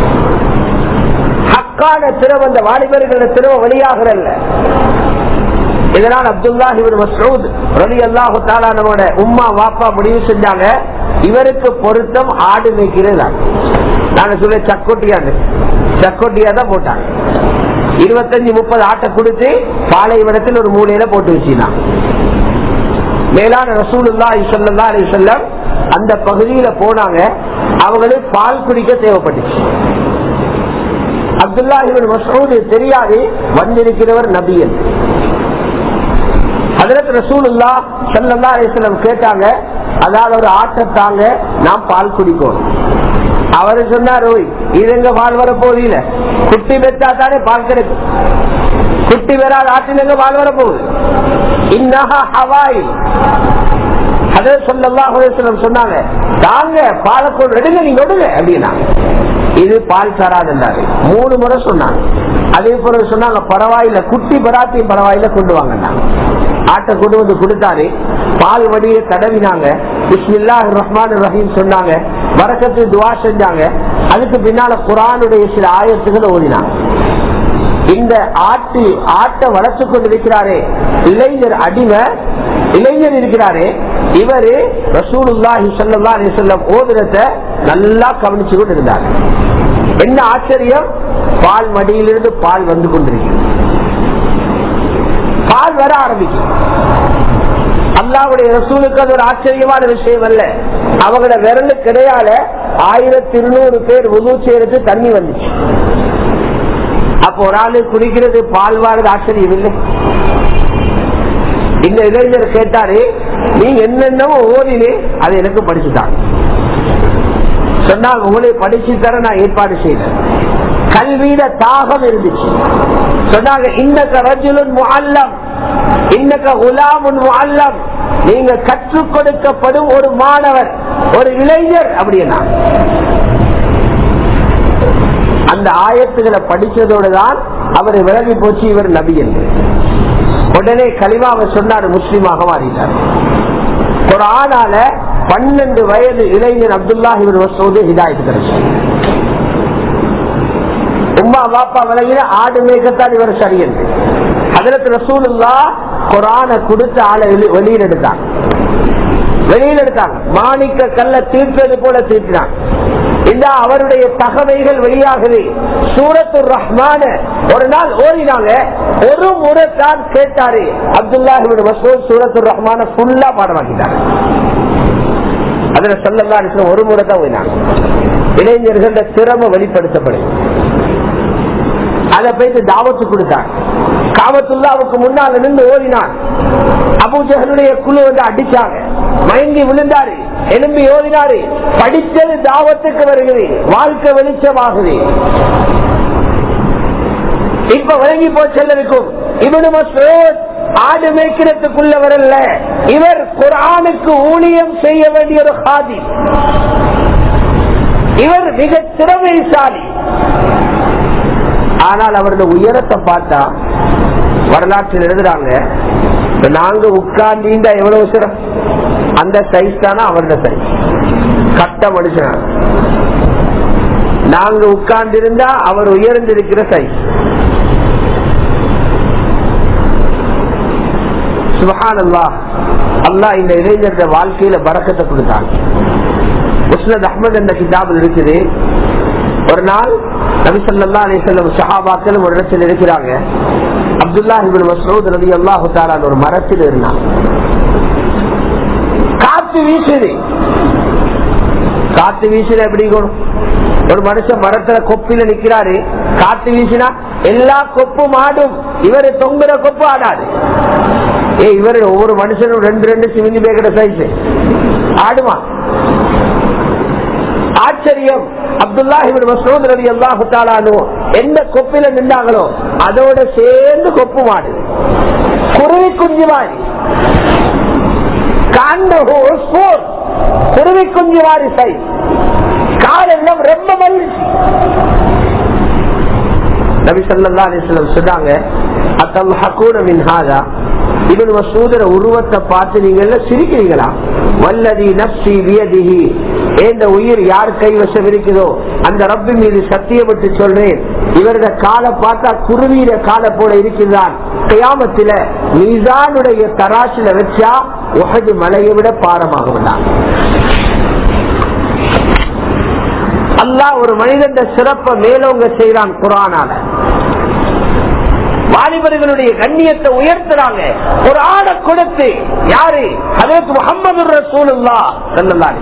ஹக்கான திறமை அந்த வாலிபர்கள திறமை வெளியாகிறல்ல இதனால் அப்துல்லாஹிபின் மசூத் ரலி அல்லாஹு தாலானோட உம்மா வாப்பா முடிவு செஞ்சாங்க இவருக்கு பொருத்தம் ஆடு மேய்க்கிறது தான் நாங்க சொல்ல சக்கோட்டியான்னு சக்கோட்டியா தான் போட்டாங்க இருபத்தஞ்சு முப்பது ஆட்டை கொடுத்து பாலைவனத்தில் ஒரு மூலையில போட்டு வச்சுதான் மேலான ரசூலுல்லா சொல்லா அலி சொல்லம் அந்த பகுதியில போனாங்க அவங்களுக்கு பால் குடிக்க தேவைப்பட்டுச்சு அப்துல்லாஹிபின் மசூது தெரியாது வந்திருக்கிறவர் நபியன் அதற்கு ரசூலுல்லா சல்லா அலிஸ்லம் கேட்டாங்க அதாவது ஒரு ஆட்டத்தாங்க நாம் பால் குடிக்கணும் அவரு சொன்னார் ஓய் இது எங்க பால் வர போதில்ல குட்டி பெற்றா தானே பால் கிடைக்கும் குட்டி பெறாத ஆட்டில் எங்க பால் வர போகுது இன்னஹா ஹவாய் அதே சொல்லா சொன்னாங்க தாங்க பாலை கொண்டு எடுங்க நீங்க எடுங்க அப்படின்னா இது பால் தராதுன்றாரு மூணு முறை சொன்னாங்க அதே போல சொன்னாங்க பரவாயில்ல குட்டி பராத்தையும் பரவாயில்ல கொண்டு வாங்க ஆட்டை கொண்டு வந்து கொடுத்தாரு பால் வடியை தடவினாங்க பிஸ்மில்லா ரஹ்மான் ரஹீம் சொன்னாங்க வரக்கத்து துவா செஞ்சாங்க அதுக்கு பின்னால குரானுடைய சில ஆயத்துகள் ஓடினாங்க இந்த ஆட்டு ஆட்டை வளர்த்து கொண்டு இருக்கிறாரே இளைஞர் அடிமை இளைஞர் இருக்கிறாரே இவரு ரசூலுல்லாஹி சல்லா அலிசல்லம் ஓதுரத்தை நல்லா கவனிச்சு கொண்டு இருந்தார் என்ன ஆச்சரியம் பால் மடியிலிருந்து பால் வந்து கொண்டிருக்கிறது பால் வர ஆரம்பிக்கும் அல்லாவுடைய ரசூலுக்கு அது ஒரு ஆச்சரியமான விஷயம் அல்ல அவங்களோட விரலு கிடையால ஆயிரத்தி இருநூறு பேர் உதவு செய்யறது தண்ணி வந்துச்சு அப்போ ஒரு ஆளு குடிக்கிறது பால் வாரது ஆச்சரியம் இல்லை இந்த இளைஞர் கேட்டாரு நீ என்னென்னவோ ஓதினே அதை எனக்கு படிச்சுட்டாங்க சொன்னால் உங்களை படிச்சு தர நான் ஏற்பாடு செய்தேன் கல்வியில தாகம் இருந்துச்சு சொன்னாங்க இன்னக்க ரஜுலுன் முஅல்லம் இன்னக்க குலாமுன் முஅல்லம் நீங்க கற்றுக் கொடுக்கப்படும் ஒரு மாணவர் ஒரு இளைஞர் அப்படின்னா அந்த ஆயத்துகளை படிச்சதோடு தான் அவர் விலகி போச்சு இவர் நபி என்று உடனே கலிமாவை சொன்னார் முஸ்லீமாக மாறினார் ஒரு ஆளால பன்னெண்டு வயது இளைஞர் அப்துல்லாஹிபின் மசூது ஹிதாயத்து கிடைச்சு உமா பாப்பா விலகின ஆடு மேய்க்கத்தான் இவர் சரியன்று அதற்கு ரசூலுல்லா குரான கொடுத்து ஆளை வெளியில் எடுத்தாங்க வெளியில் எடுத்தாங்க மாணிக்க கல்ல தீர்த்தது போல தீர்த்தினாங்க இந்த அவருடைய தகவைகள் வெளியாகுது சூரத்து ரஹ்மான ஒரு நாள் ஓடினாங்க ஒரு முறை தான் கேட்டாரு அப்துல்லாஹிபின் மசூத் சூரத்து ரஹ்மான ஃபுல்லா பாடமாக்கிட்டாங்க அதுல சொல்லல்லா ஒரு முறை தான் ஓடினாங்க இளைஞர்கள் திறமை வெளிப்படுத்தப்படுது அதை போயிட்டு தாவத்து கொடுத்தாங்க காவத்துல்லாவுக்கு முன்னால நின்று ஓடினான் அபூஜகனுடைய குழு வந்து அடிச்சாங்க மயங்கி விழுந்தாரு எலும்பி ஓடினாரு படித்தது தாவத்துக்கு வருகிறது வாழ்க்கை வெளிச்சமாகுது இப்ப விளங்கி போச்செல்லருக்கும் இவனு மசோத் ஆடு மேய்க்கிறதுக்குள்ள வரல இவர் குரானுக்கு ஊழியம் செய்ய வேண்டிய ஒரு ஹாதி இவர் மிக திறமைசாலி ஆனால் அவருடைய உயரத்தை பார்த்தா வரலாற்றில் எழுதுறாங்க நாங்க உட்கார்ந்தீங்க எவ்வளவு சிறம் அந்த சைஸ் தானே அவருடைய சைஸ் கட்ட மனுஷன் நாங்க உட்கார்ந்திருந்தா அவர் உயர்ந்திருக்கிற சைஸ் சுபஹான் அல்லா அல்லா இந்த இளைஞருடைய வாழ்க்கையில பறக்கத்தை கொடுத்தாங்க முஸ்னத் அஹமது என்ற கிதாபில் இருக்குது ஒரு நாள் நபிசல்லா அலிசல்லம் ஷஹாபாக்கள் ஒரு இடத்தில் இருக்கிறாங்க அப்துல்லா இபின் மசூத் ரவி அல்லாஹு தாலான் ஒரு மரத்தில் இருந்தாங்க காத்து வீசுது காத்து வீசுது எப்படி இருக்கணும் ஒரு மனுஷன் மரத்துல கொப்பில நிக்கிறாரு காத்து வீசினா எல்லா கொப்பும் ஆடும் இவரு தொங்குற கொப்பு ஆடாது ஏ இவரு ஒவ்வொரு மனுஷனும் ரெண்டு ரெண்டு சிவிங்கி பேக்கிற சைஸ் ஆடுமா ஆச்சரியம் அப்துல்லாஹிபின் மசூத் ரவி அல்லாஹு தாலானோ எந்த கொப்பில நின்றாங்களோ அதோட சேர்ந்து கொப்பு மாடு குருவி குஞ்சு மாதிரி காண்டஹோ ஸ்போர் குருவி குஞ்சு வாரிசை காலெல்லாம் ரொம்ப மகிழ்ச்சி நபி சல்லா அலிஸ்லம் சொன்னாங்க அத்தல் ஹக்கூன மின் ஹாதா இவன் மசூதர உருவத்தை பார்த்து நீங்க எல்லாம் சிரிக்கிறீங்களா வல்லதி நப்சி வியதிஹி ஏந்த உயிர் யார் கைவசம் இருக்குதோ அந்த ரப்பி மீது சத்தியப்பட்டு சொல்றேன் இவரது காலை பார்த்தா குருவியில காலை போல இருக்கிறான் கயாமத்தில மீசானுடைய தராசில வச்சா உகது மலையை விட பாரமாக அல்லாஹ் ஒரு மனிதன் சிறப்பை மேலோங்க செய்யறான் குரானால வாலிபர்களுடைய கண்ணியத்தை உயர்த்துறாங்க ஒரு ஆடை கொடுத்து யாரு அதற்கு முகமது ரசூலுல்லா சொல்லலாம்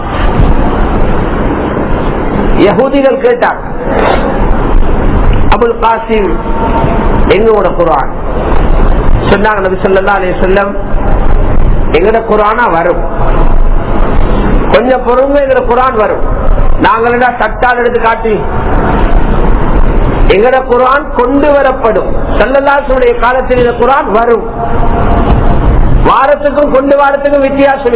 யகுதிகள் கேட்டாங்க அபுல் காசிம் எங்களோட குரான் சொன்னாங்க நபி சொல்லா அலே சொல்லம் எங்கட குரானா வரும் கொஞ்சம் பொறுமை எங்கட குரான் வரும் நாங்களா சட்டால் எடுத்து காட்டி எங்கட குரான் கொண்டு வரப்படும் சல்லல்லாசுடைய காலத்தில் இந்த குரான் வரும் வாரத்துக்கும் கொண்டு வாரத்துக்கும் வித்தியாசமே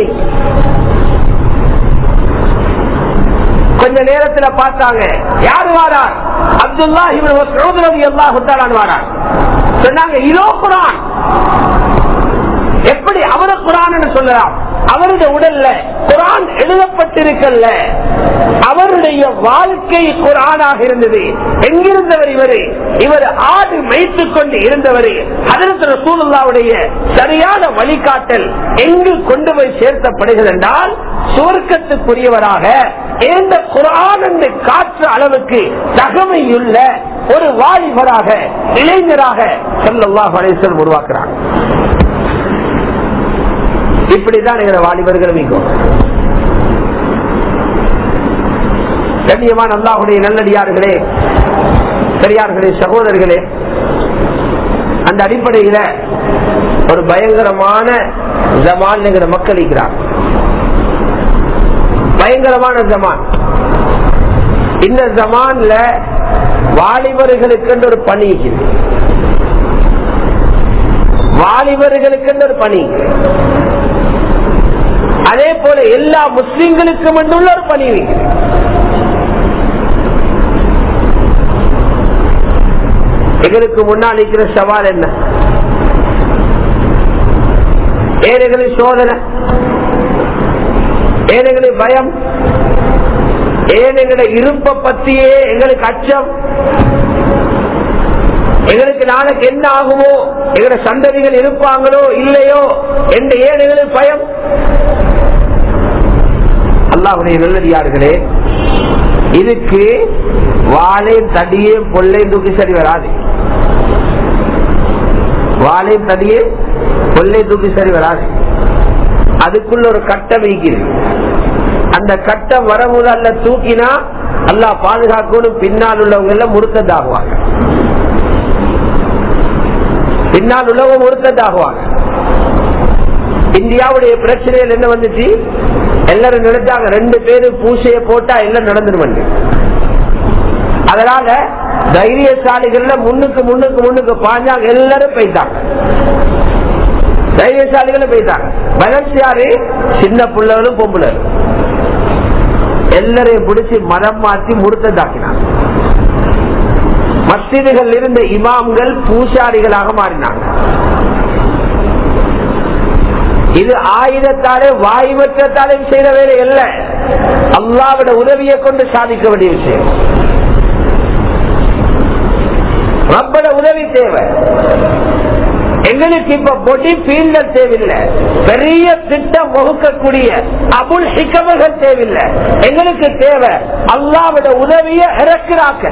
கொஞ்ச நேரத்துல பார்த்தாங்க யாரு வாரார் அப்துல்லா இவன் எல்லா ஹுத்தாலான் வாரார் சொன்னாங்க இதோ குரான் எப்படி அவர குரான் சொல்லலாம் அவருடைய உடல்ல குரான் எழுதப்பட்டிருக்கல்ல அவருடைய வாழ்க்கை குரானாக இருந்தது எங்கிருந்தவர் இவரு இவர் ஆடு மேய்த்துக் கொண்டு இருந்தவர் அதற்கு சூழலாவுடைய சரியான வழிகாட்டல் எங்கு கொண்டு போய் சேர்க்கப்படுகிறது என்றால் சுவர்க்கத்துக்குரியவராக எந்த குரான் என்று காற்று அளவுக்கு தகமையுள்ள ஒரு வாலிபராக இளைஞராக செல்லல்லா வளேசன் உருவாக்குறாங்க இப்படிதான் எங்களை வாலிபர்கள் மீண்டும் கண்ணியமான அல்லாஹுடைய நல்லடியார்களே பெரியார்களே சகோதரர்களே அந்த அடிப்படையில ஒரு பயங்கரமான ஜமான் என்கிற மக்கள் இருக்கிறார் பயங்கரமான ஜமான் இந்த ஜமான்ல வாலிபர்களுக்கு ஒரு பணி இருக்குது வாலிபர்களுக்கு ஒரு பணி அதே போல எல்லா முஸ்லிம்களுக்கும் உள்ள ஒரு பணி எங்களுக்கு முன்னால் இருக்கிற சவால் என்ன ஏழைகளின் சோதனை ஏழைகளின் பயம் ஏழைகளை இருப்ப பத்தியே எங்களுக்கு அச்சம் எங்களுக்கு நாளைக்கு என்ன ஆகுமோ எங்களோட சந்ததிகள் இருப்பாங்களோ இல்லையோ என்ற ஏழைகளின் பயம் அல்லாவுடைய நல்லடியார்களே இதுக்கு வாழையும் தடியும் பொல்லையும் தூக்கி சரி வராது வாழையும் தடியும் பொல்லை தூக்கி சரி வராது அதுக்குள்ள ஒரு கட்டம் வைக்கிறது அந்த கட்டம் வரமுத அல்ல தூக்கினா அல்லா பாதுகாக்கணும் பின்னால் உள்ளவங்க எல்லாம் முறுத்ததாகுவாங்க பின்னால் உள்ளவங்க முறுத்ததாகுவாங்க இந்தியாவுடைய பிரச்சனைகள் என்ன வந்துச்சு எல்லாரும் நினைச்சாங்க ரெண்டு பேரும் பூசைய போட்டா எல்லாம் நடந்துருவாங்க அதனால தைரியசாலிகள்ல முன்னுக்கு முன்னுக்கு முன்னுக்கு பாஞ்சாங்க எல்லாரும் போயிட்டாங்க தைரியசாலிகளும் போயிட்டாங்க பேலன்ஸ் யாரு சின்ன பிள்ளைகளும் பொம்புலரும் எல்லாரையும் பிடிச்சி மரம் மாற்றி முடுத்ததாக்கினாங்க மஸ்ஜிதுகள் இருந்த இமாம்கள் பூசாரிகளாக மாறினாங்க இது ஆயுதத்தாலே வாயுவற்றத்தாலே செய்த வேலை அல்ல அல்லாவிட உதவியை கொண்டு சாதிக்க வேண்டிய விஷயம் ரப்பட உதவி தேவை எங்களுக்கு இப்ப பொடி பீல்டர் தேவையில்லை பெரிய திட்டம் வகுக்கக்கூடிய அபுல் ஹிக்கமர்கள் தேவையில்லை எங்களுக்கு தேவை அல்லாவிட உதவிய இறக்குறாக்க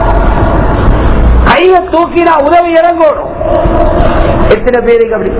கைய தூக்கினா உதவி இறங்கணும் எத்தனை பேருக்கு அப்படி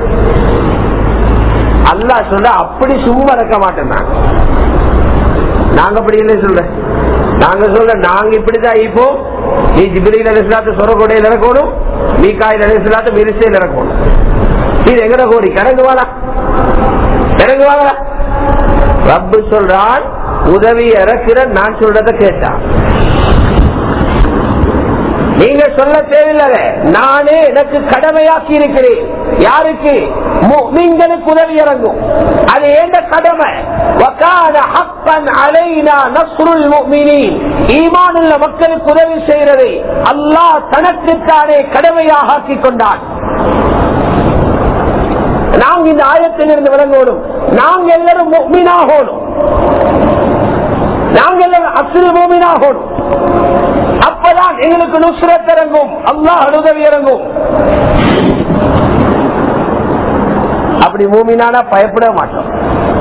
அல்லா சொல்ற அப்படி சும்மா இருக்க மாட்டேன் நான் நாங்க அப்படி இல்லை சொல்ற நாங்க சொல்ற நாங்க இப்படிதான் இப்போ நீ ஜிபிரியில் அலிஸ்லாத்து சொரக்கோடையில் இறக்கணும் நீ காயில் அலிஸ்லாத்து மிரிசையில் இறக்கணும் இது எங்கட கோடி இறங்குவாளா இறங்குவாங்களா ரப்பு சொல்றான் உதவி இறக்குற நான் சொல்றத கேட்டான் நீங்க சொல்ல தேவையில்லை நானே எனக்கு கடமையாக்கி இருக்கிறேன் யாருக்கு நீங்களுக்கு உதவி இறங்கும் அது ஏண்ட கடமை وَكَانَ حَقًّا عَلَيْنَا نَصْرُ الْمُؤْمِنِينَ ஈமானுள்ள மக்களுக்கு உதவி செய்யறதை அல்லாஹ் தனக்குத்தானே கடமையாக ஆக்கிக் கொண்டான் நாங்க இந்த ஆயத்தில் இருந்து விளங்கணும் நாங்க எல்லாரும் முக்மீனாகணும் நாங்க எல்லாரும் அசில் மூமினாகணும் அப்பதான் எங்களுக்கு நுஸ்ரத் இறங்கும் அல்லாஹ் உதவி இறங்கும் அப்படி மூமினானா பயப்பட மாட்டோம்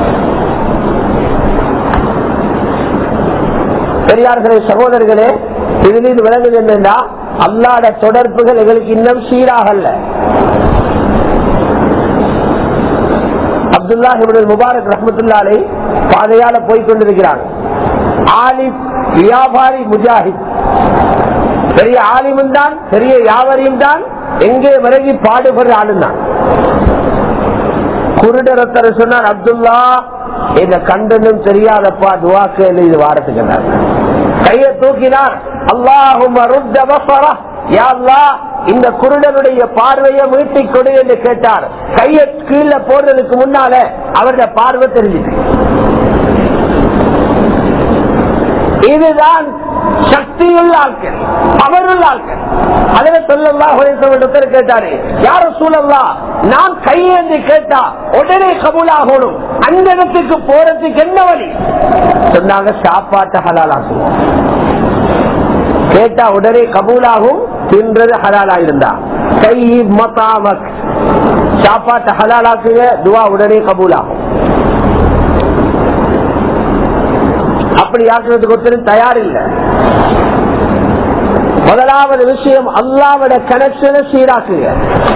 பெரியார்களே சகோதரர்களே இதிலிருந்து விளங்குது என்னன்னா அல்லாட தொடர்புகள் எங்களுக்கு இன்னும் சீராகல்ல அப்துல்லா முபாரக் ரஹமத்துல்லாலை பாதையால போய் கொண்டிருக்கிறாங்க ஆலிப் வியாபாரி முஜாஹித் பெரிய ஆலிமும் தான் பெரிய வியாபாரியும் தான் எங்கே விலகி பாடுபடுற ஆளும் தான் குருடரத்தர் சொன்னார் அப்துல்லா இந்த கண்டனும் தெரியாதப்பா துவாக்கு இது வாரத்துக்கு கையை தூக்கினார் அல்லாஹும் இந்த குருடனுடைய பார்வையை மீட்டிக் கொடு என்று கேட்டார் கையை கீழே போடுறதுக்கு முன்னால அவருடைய பார்வை தெரிஞ்சுட்டு இதுதான் சக்தியுள்ள ஆட்கள் அவருள்ள ஆட்கள் அதில் சொல்லலாம் கேட்டாரு யார சூழல்லா நான் கையேந்தி கேட்டா உடனே கபூலாகணும் அந்த இடத்துக்கு போறதுக்கு என்ன வழி சொன்னாங்க சாப்பாட்டை ஹலாலாக்குவோம் கேட்டா உடனே கபூலாகும் தின்றது ஹலாலா இருந்தா கை மத்தாமக் சாப்பாட்டை ஹலாலாக்குங்க துவா உடனே கபூலாகும் அப்படி ஆக்குறதுக்கு ஒருத்தரும் தயார் இல்லை முதலாவது விஷயம் அல்லாவோட கனெக்ஷனை சீராக்குங்க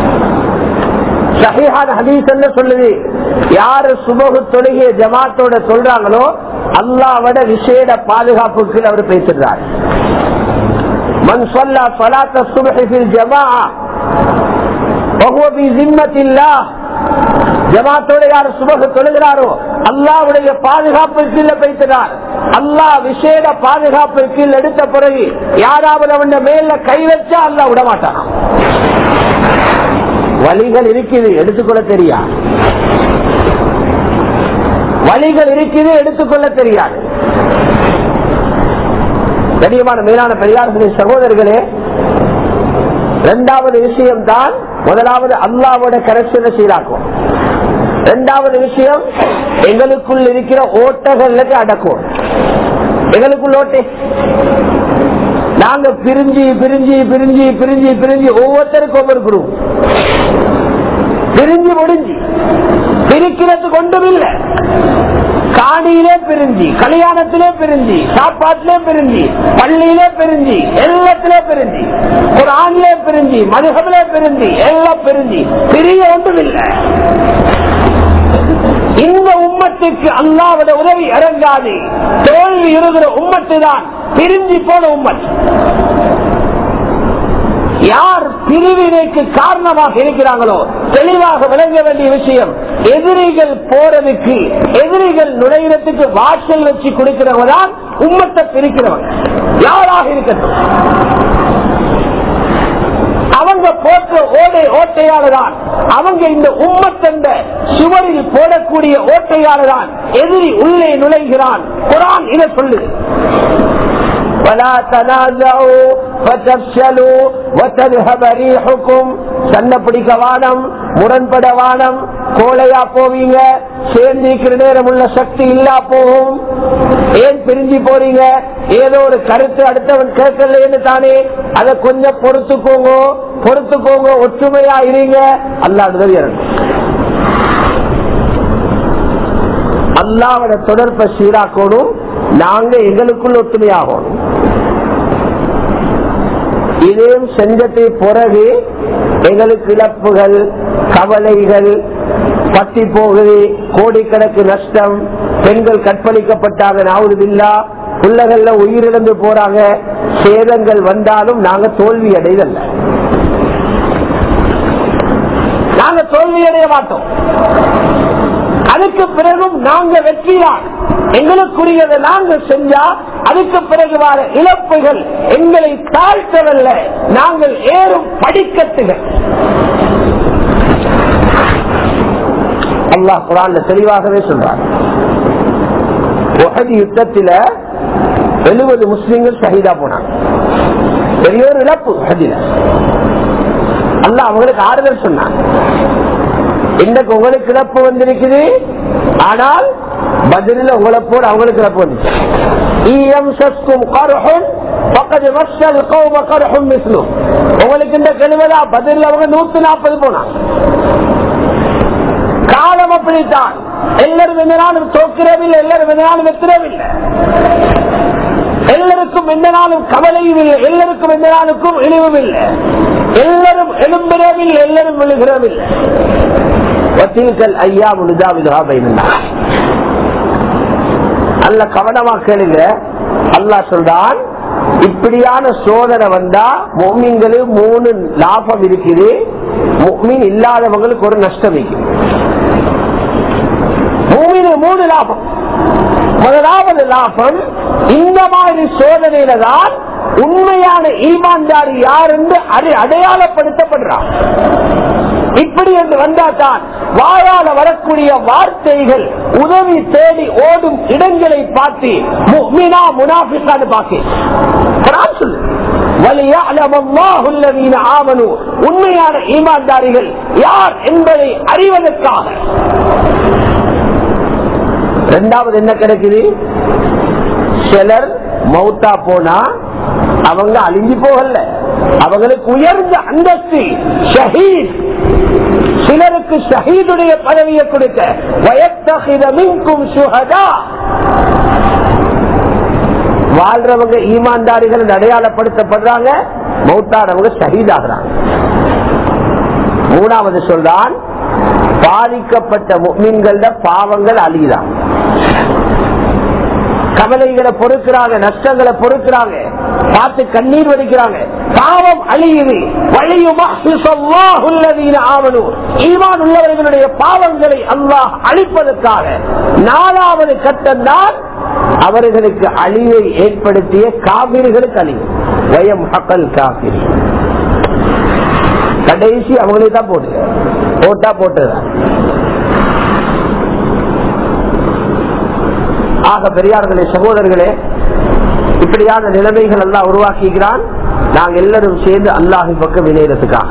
சஹிஹான ஹதீஸ் என்ன சொல்லுது யாரு சுபகு தொழுகைய ஜமாத்தோட சொல்றாங்களோ அல்லாவோட விசேட பாதுகாப்புக்கு அவர் பேசுறார் மண் சொல்லா சொலாத்த சுபகில் ஜமா ஜமாத்தோட யார் சுபகு தொழுகிறாரோ அல்லாவுடைய பாதுகாப்பிற்கு பேசுகிறார் அல்லாஹ் விசேட பாதுகாப்பிற்கு எடுத்த பிறகு யாராவது அவன் மேல கை வச்சா அல்லா விட மாட்டான் வழிகள் இருக்குது எடுத்துக்கொள்ள தெரியா வழிகள் இருக்குது எடுத்துக்கொள்ள தெரியாது கண்ணியமான மேலான பெரியார்களின் சகோதரர்களே இரண்டாவது விஷயம் தான் முதலாவது அல்லாவோட கரெக்ஷனை சீராக்கும் இரண்டாவது விஷயம் எங்களுக்குள் இருக்கிற ஓட்டங்களுக்கு அடக்கும் எங்களுக்குள் ஓட்டை நாங்க பிரிஞ்சு பிரிஞ்சு பிரிஞ்சு பிரிஞ்சு பிரிஞ்சு ஒவ்வொருத்தருக்கும் ஒவ்வொரு குரூப் பிரிஞ்சு முடிஞ்சு பிரிக்கிறதுக்கு ஒன்றும் இல்லை காணியிலே பிரிஞ்சு கல்யாணத்திலே பிரிஞ்சு சாப்பாட்டிலே பிரிஞ்சு பள்ளியிலே பிரிஞ்சு எல்லாத்திலே பிரிஞ்சு ஒரு ஆண்லே பிரிஞ்சு மதுகபிலே பிரிஞ்சு எல்லாம் பிரிஞ்சு பிரிய ஒன்றும் இல்லை இந்த உம்மத்துக்கு அல்லாவோட உதவி இறங்காது தோல்வி இருக்கிற உம்மத்து தான் பிரிஞ்சு போன உம்மத் யார் பிரிவினைக்கு காரணமாக இருக்கிறாங்களோ தெளிவாக விளங்க வேண்டிய விஷயம் எதிரிகள் போறதுக்கு எதிரிகள் நுழையிறதுக்கு வாசல் வச்சு கொடுக்கிறவங்க தான் உம்மத்தை பிரிக்கிறவங்க யாராக இருக்கட்டும் அவங்க போற்ற ஓடை ஓட்டையாளர் அவங்க இந்த உம்மத்தந்த சுவரில் போடக்கூடிய ஓட்டையாளர் எதிரி உள்ளே நுழைகிறான் குரான் இதை சொல்லு ولا تنازعوا فتفشلوا وتذهب ريحكم சண்டை பிடிக்க வானம் முரண்பட வானம் கோலையா போவீங்க சேர்ந்திருக்கிற நேரம் உள்ள சக்தி இல்லா போகும் ஏன் பிரிஞ்சு போறீங்க ஏதோ ஒரு கருத்து அடுத்தவன் கேட்கலன்னு தானே அதை கொஞ்சம் பொறுத்துக்கோங்க பொறுத்துக்கோங்க ஒற்றுமையா இருங்க அல்லாடுதல் இறங்கும் அல்லாவோட தொடர்பை சீராக்கணும் நாங்க எங்களுக்குள் ஒற்றுமையாகணும் இதையும் செஞ்சத்தை பிறகு எங்களுக்கு இழப்புகள் கவலைகள் பத்தி போகுது கோடிக்கணக்கு நஷ்டம் பெண்கள் கற்பழிக்கப்பட்டாங்க நாவுதில்லா பிள்ளைகள்ல உயிரிழந்து போறாங்க சேதங்கள் வந்தாலும் நாங்க தோல்வி அடைதல்ல நாங்க தோல்வி அடைய மாட்டோம் அது அதுக்கு பிறகும் நாங்க வெற்றிதான் எங்களுக்குரியதை நாங்கள் செஞ்சா அதுக்கு பிறகு வர இழப்புகள் எங்களை தாழ்த்தவல்ல நாங்கள் ஏறும் படிக்கட்டுகள் அல்லாஹ் குரான்ல தெளிவாகவே சொல்றார் உஹது யுத்தத்தில எழுபது முஸ்லிம்கள் ஷஹீதா போனாங்க பெரிய ஒரு இழப்பு உஹதில அல்லாஹ் அவங்களுக்கு ஆறுதல் சொன்னாங்க இன்றைக்கு உங்களுக்கு இழப்பு வந்திருக்குது ஆனால் பதிலில் உங்களை போல அவங்களுக்கு இழப்பு வந்துச்சு உங்களுக்கு இந்த கெழுவதா பதில் அவங்க நூத்தி நாற்பது போனாங்க காலம் அப்படித்தான் எல்லாரும் எந்த நாளும் தோக்கிறவில்லை எல்லாரும் எந்த நாளும் வெத்திரவில்லை எல்லாருக்கும் எந்த நாளும் கவலையும் இல்லை எல்லாருக்கும் எந்த நாளுக்கும் இழிவும் இல்லை எல்லாரும் எழும்புறவில்லை எல்லாரும் விழுகிறவில்லை வசீல்கள் ஐயா முழுதாவிதா பைனா அல்ல கவனமா கேளுங்க அல்லா சொல்றான் இப்படியான சோதனை வந்தா மொம்மிங்களுக்கு மூணு லாபம் இருக்குது மீன் இல்லாதவங்களுக்கு ஒரு நஷ்டம் இருக்குது மூமினு மூணு லாபம் முதலாவது லாபம் இந்த மாதிரி சோதனையில தான் உண்மையான ஈமான்தாரி யார் என்று அடையாளப்படுத்தப்படுறான் இப்படி என்று வந்தால்தான் வாயால வரக்கூடிய வார்த்தைகள் உதவி தேடி ஓடும் இடங்களை பார்த்து முஃமினா முனாஃபிக்கான்னு பார்க்க சொல்லு உண்மையான ஈமான்தாரிகள் யார் என்பதை அறிவதற்காக இரண்டாவது என்ன கிடைக்குது சிலர் மௌத்தா போனா அவங்க அழிஞ்சு போகல அவங்களுக்கு உயர்ந்த அந்தஸ்து ஷஹீத் சிலருக்கு ஷஹீதுடைய பதவியை கொடுக்க வயத்தகிதமிக்கும் சுகதா வாழ்றவங்க ஈமான்தாரிகள் அடையாளப்படுத்தப்படுறாங்க மௌத்தானவங்க ஷஹீதாகிறாங்க மூணாவது சொல்றான் பாதிக்கப்பட்ட மீன்கள பாவங்கள் அழிதான் கவலைகளை பொறுக்கிறாங்க நஷ்டங்களை பொறுக்கிறாங்க பார்த்து கண்ணீர் வடிக்கிறாங்க பாவம் அழியுது ஈமான் உள்ளவர்களுடைய பாவங்களை அல்லாஹ் அழிப்பதற்காக நாலாவது கட்டம் தான் அவர்களுக்கு அழிவை ஏற்படுத்திய காவிர்களுக்கு அழிவு வயம் ஹக்கல் காவிரி கடைசி அவங்களே தான் போட்டு போட்டா போட்டுதான் ஆக பெரியார்களே சகோதரர்களே இப்படியான நிலைமைகள் எல்லாம் உருவாக்குகிறான் நாங்க எல்லாரும் சேர்ந்து அல்லாஹின் பக்கம் விளையிறதுக்காக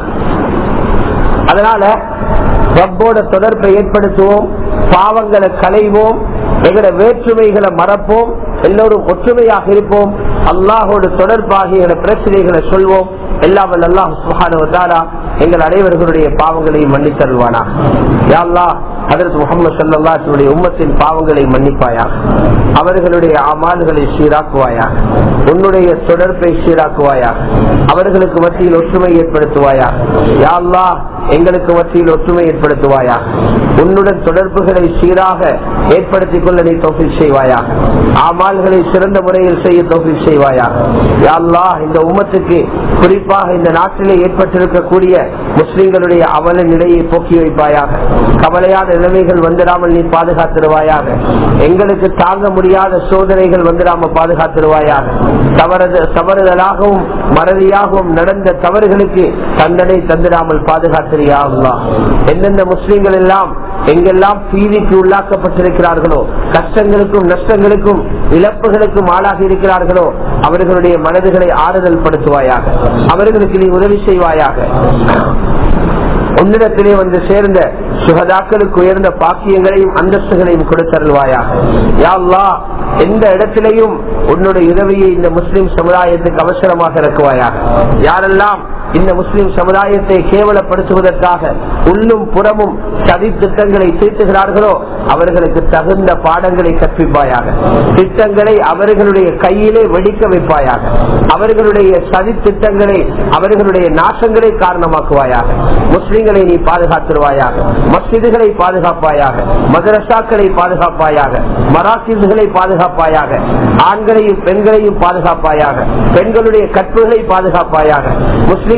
அதனால ரப்போட தொடர்பை ஏற்படுத்துவோம் பாவங்களை களைவோம் எங்கட வேற்றுமைகளை மறப்போம் எல்லோரும் ஒற்றுமையாக இருப்போம் அல்லாஹோடு தொடர்பாகிய பிரச்சனைகளை சொல்வோம் எல்லாம் அல்லாஹ் சுகான எங்கள் அனைவர்களுடைய பாவங்களை மன்னித்தருவானா யாழ்லா அதற்கு முகமது சல்லாத்துடைய உம்மத்தின் பாவங்களை மன்னிப்பாயா அவர்களுடைய அமால்களை சீராக்குவாயா உன்னுடைய தொடர்பை சீராக்குவாயா அவர்களுக்கு மத்தியில் ஒற்றுமை ஏற்படுத்துவாயா யாழ்லா எங்களுக்கு மத்தியில் ஒற்றுமை ஏற்படுத்துவாயா உன்னுடன் தொடர்புகளை சீராக ஏற்படுத்திக் கொள்ள நீ தொகுதி செய்வாயா ஆமால்களை சிறந்த முறையில் செய்ய தொகுதி செய்வாயா யாழ்லா இந்த உம்மத்துக்கு குறிப்பாக இந்த நாட்டிலே ஏற்பட்டிருக்கக்கூடிய முஸ்லிம்களுடைய அவல நிலையை போக்கி வைப்பாயாக கவலையான நிலைமைகள் வந்துடாமல் நீ பாதுகாத்திருவாயாக எங்களுக்கு தாங்க முடியாத சோதனைகள் வந்துடாமல் பாதுகாத்திருவாயாக தவறு தவறுதலாகவும் மறதியாகவும் நடந்த தவறுகளுக்கு தண்டனை தந்திடாமல் பாதுகாத்திரியா எந்தெந்த முஸ்லிம்கள் எல்லாம் எங்கெல்லாம் பீதிக்கு உள்ளாக்கப்பட்டிருக்கிறார்களோ கஷ்டங்களுக்கும் நஷ்டங்களுக்கும் இழப்புகளுக்கும் ஆளாகி இருக்கிறார்களோ அவர்களுடைய மனதுகளை ஆறுதல் படுத்துவாயாக அவர்களுக்கு நீ உதவி செய்வாயாக உன்னிடத்திலே வந்து சேர்ந்த சுகதாக்களுக்கு உயர்ந்த பாக்கியங்களையும் அந்தஸ்துகளையும் கொடுத்தருள்வாயாக யாழ்லா எந்த இடத்திலையும் உன்னுடைய உதவியை இந்த முஸ்லிம் சமுதாயத்துக்கு அவசரமாக இறக்குவாயாக யாரெல்லாம் இந்த முஸ்லிம் சமுதாயத்தை கேவலப்படுத்துவதற்காக உள்ளும் புறமும் சதி திட்டங்களை தீட்டுகிறார்களோ அவர்களுக்கு தகுந்த பாடங்களை கற்பிப்பாயாக திட்டங்களை அவர்களுடைய கையிலே வெடிக்க வைப்பாயாக அவர்களுடைய சதி திட்டங்களை அவர்களுடைய நாசங்களை காரணமாக்குவாயாக முஸ்லிம்களை நீ பாதுகாத்துருவாயாக மஸ்ஜிதுகளை பாதுகாப்பாயாக மதரசாக்களை பாதுகாப்பாயாக மராசிதுகளை பாதுகாப்பாயாக ஆண்களையும் பெண்களையும் பாதுகாப்பாயாக பெண்களுடைய கற்புகளை பாதுகாப்பாயாக முஸ்லிம்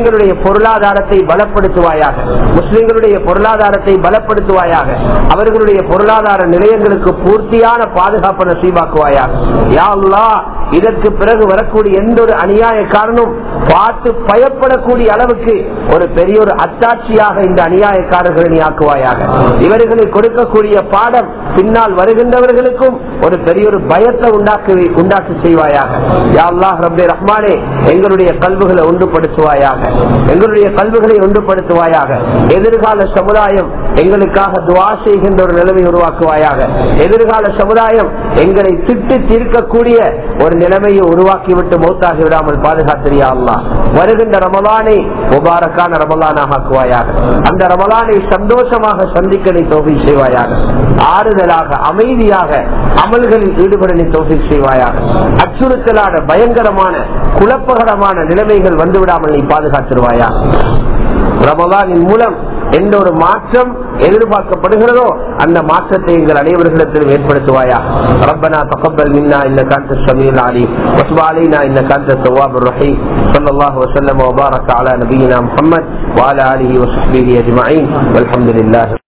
முஸ்லிம்களுடைய பொருளாதாரத்தை பலப்படுத்துவாயாக முஸ்லிம்களுடைய பொருளாதாரத்தை பலப்படுத்துவாயாக அவர்களுடைய பொருளாதார நிலையங்களுக்கு பூர்த்தியான பாதுகாப்பு நசீபாக்குவாயாக யா அல்லாஹ் இதற்கு பிறகு வரக்கூடிய எந்த ஒரு அநியாய காரணம் பார்த்து பயப்படக்கூடிய அளவுக்கு ஒரு பெரிய ஒரு அத்தாட்சியாக இந்த அநியாயக்காரர்களை நீ ஆக்குவாயாக இவர்களை கொடுக்கக்கூடிய பாடம் பின்னால் வருகின்றவர்களுக்கும் ஒரு பெரிய ஒரு பயத்தை உண்டாக்கி உண்டாக்கி செய்வாயாக யா அல்லாஹ் ரப்பே ரஹ்மானே எங்களுடைய கல்விகளை ஒன்றுபடுத்துவாயாக எங்களுடைய கல்விகளை ஒன்றுபடுத்துவாயாக எதிர்கால சமுதாயம் எங்களுக்காக துவா செய்கின்ற ஒரு நிலைமை உருவாக்குவாயாக எதிர்கால சமுதாயம் எங்களை திட்டு தீர்க்கக்கூடிய ஒரு நிலைமையை உருவாக்கிவிட்டு மௌத்தாகி விடாமல் பாதுகாத்திரியா அல்லா வருகின்ற ரமலானை முபாரக்கான ரமலானாக ஆக்குவாயாக அந்த ரமலானை சந்தோஷமாக சந்திக்க நீ தோகை செய்வாயாக ஆறுதலாக அமைதியாக அமல்களில் ஈடுபட நீ தோகை செய்வாயாக அச்சுறுத்தலான பயங்கரமான குழப்பகரமான நிலைமைகள் வந்துவிடாமல் நீ பாதுகாத்திருவாயா ரமலானின் மூலம் எந்த ஒரு மாற்றம் எதிர்பார்க்கப்படுகிறதோ அந்த மாற்றத்தை எங்கள் அனைவர்களிடத்திலும் ஏற்படுத்துவாயா ربنا تقبل منا انك انت السميع العليم وتب علينا انك انت التواب الرحيم صلى الله وسلم وبارك على نبينا محمد وعلى اله وصحبه اجمعين والحمد لله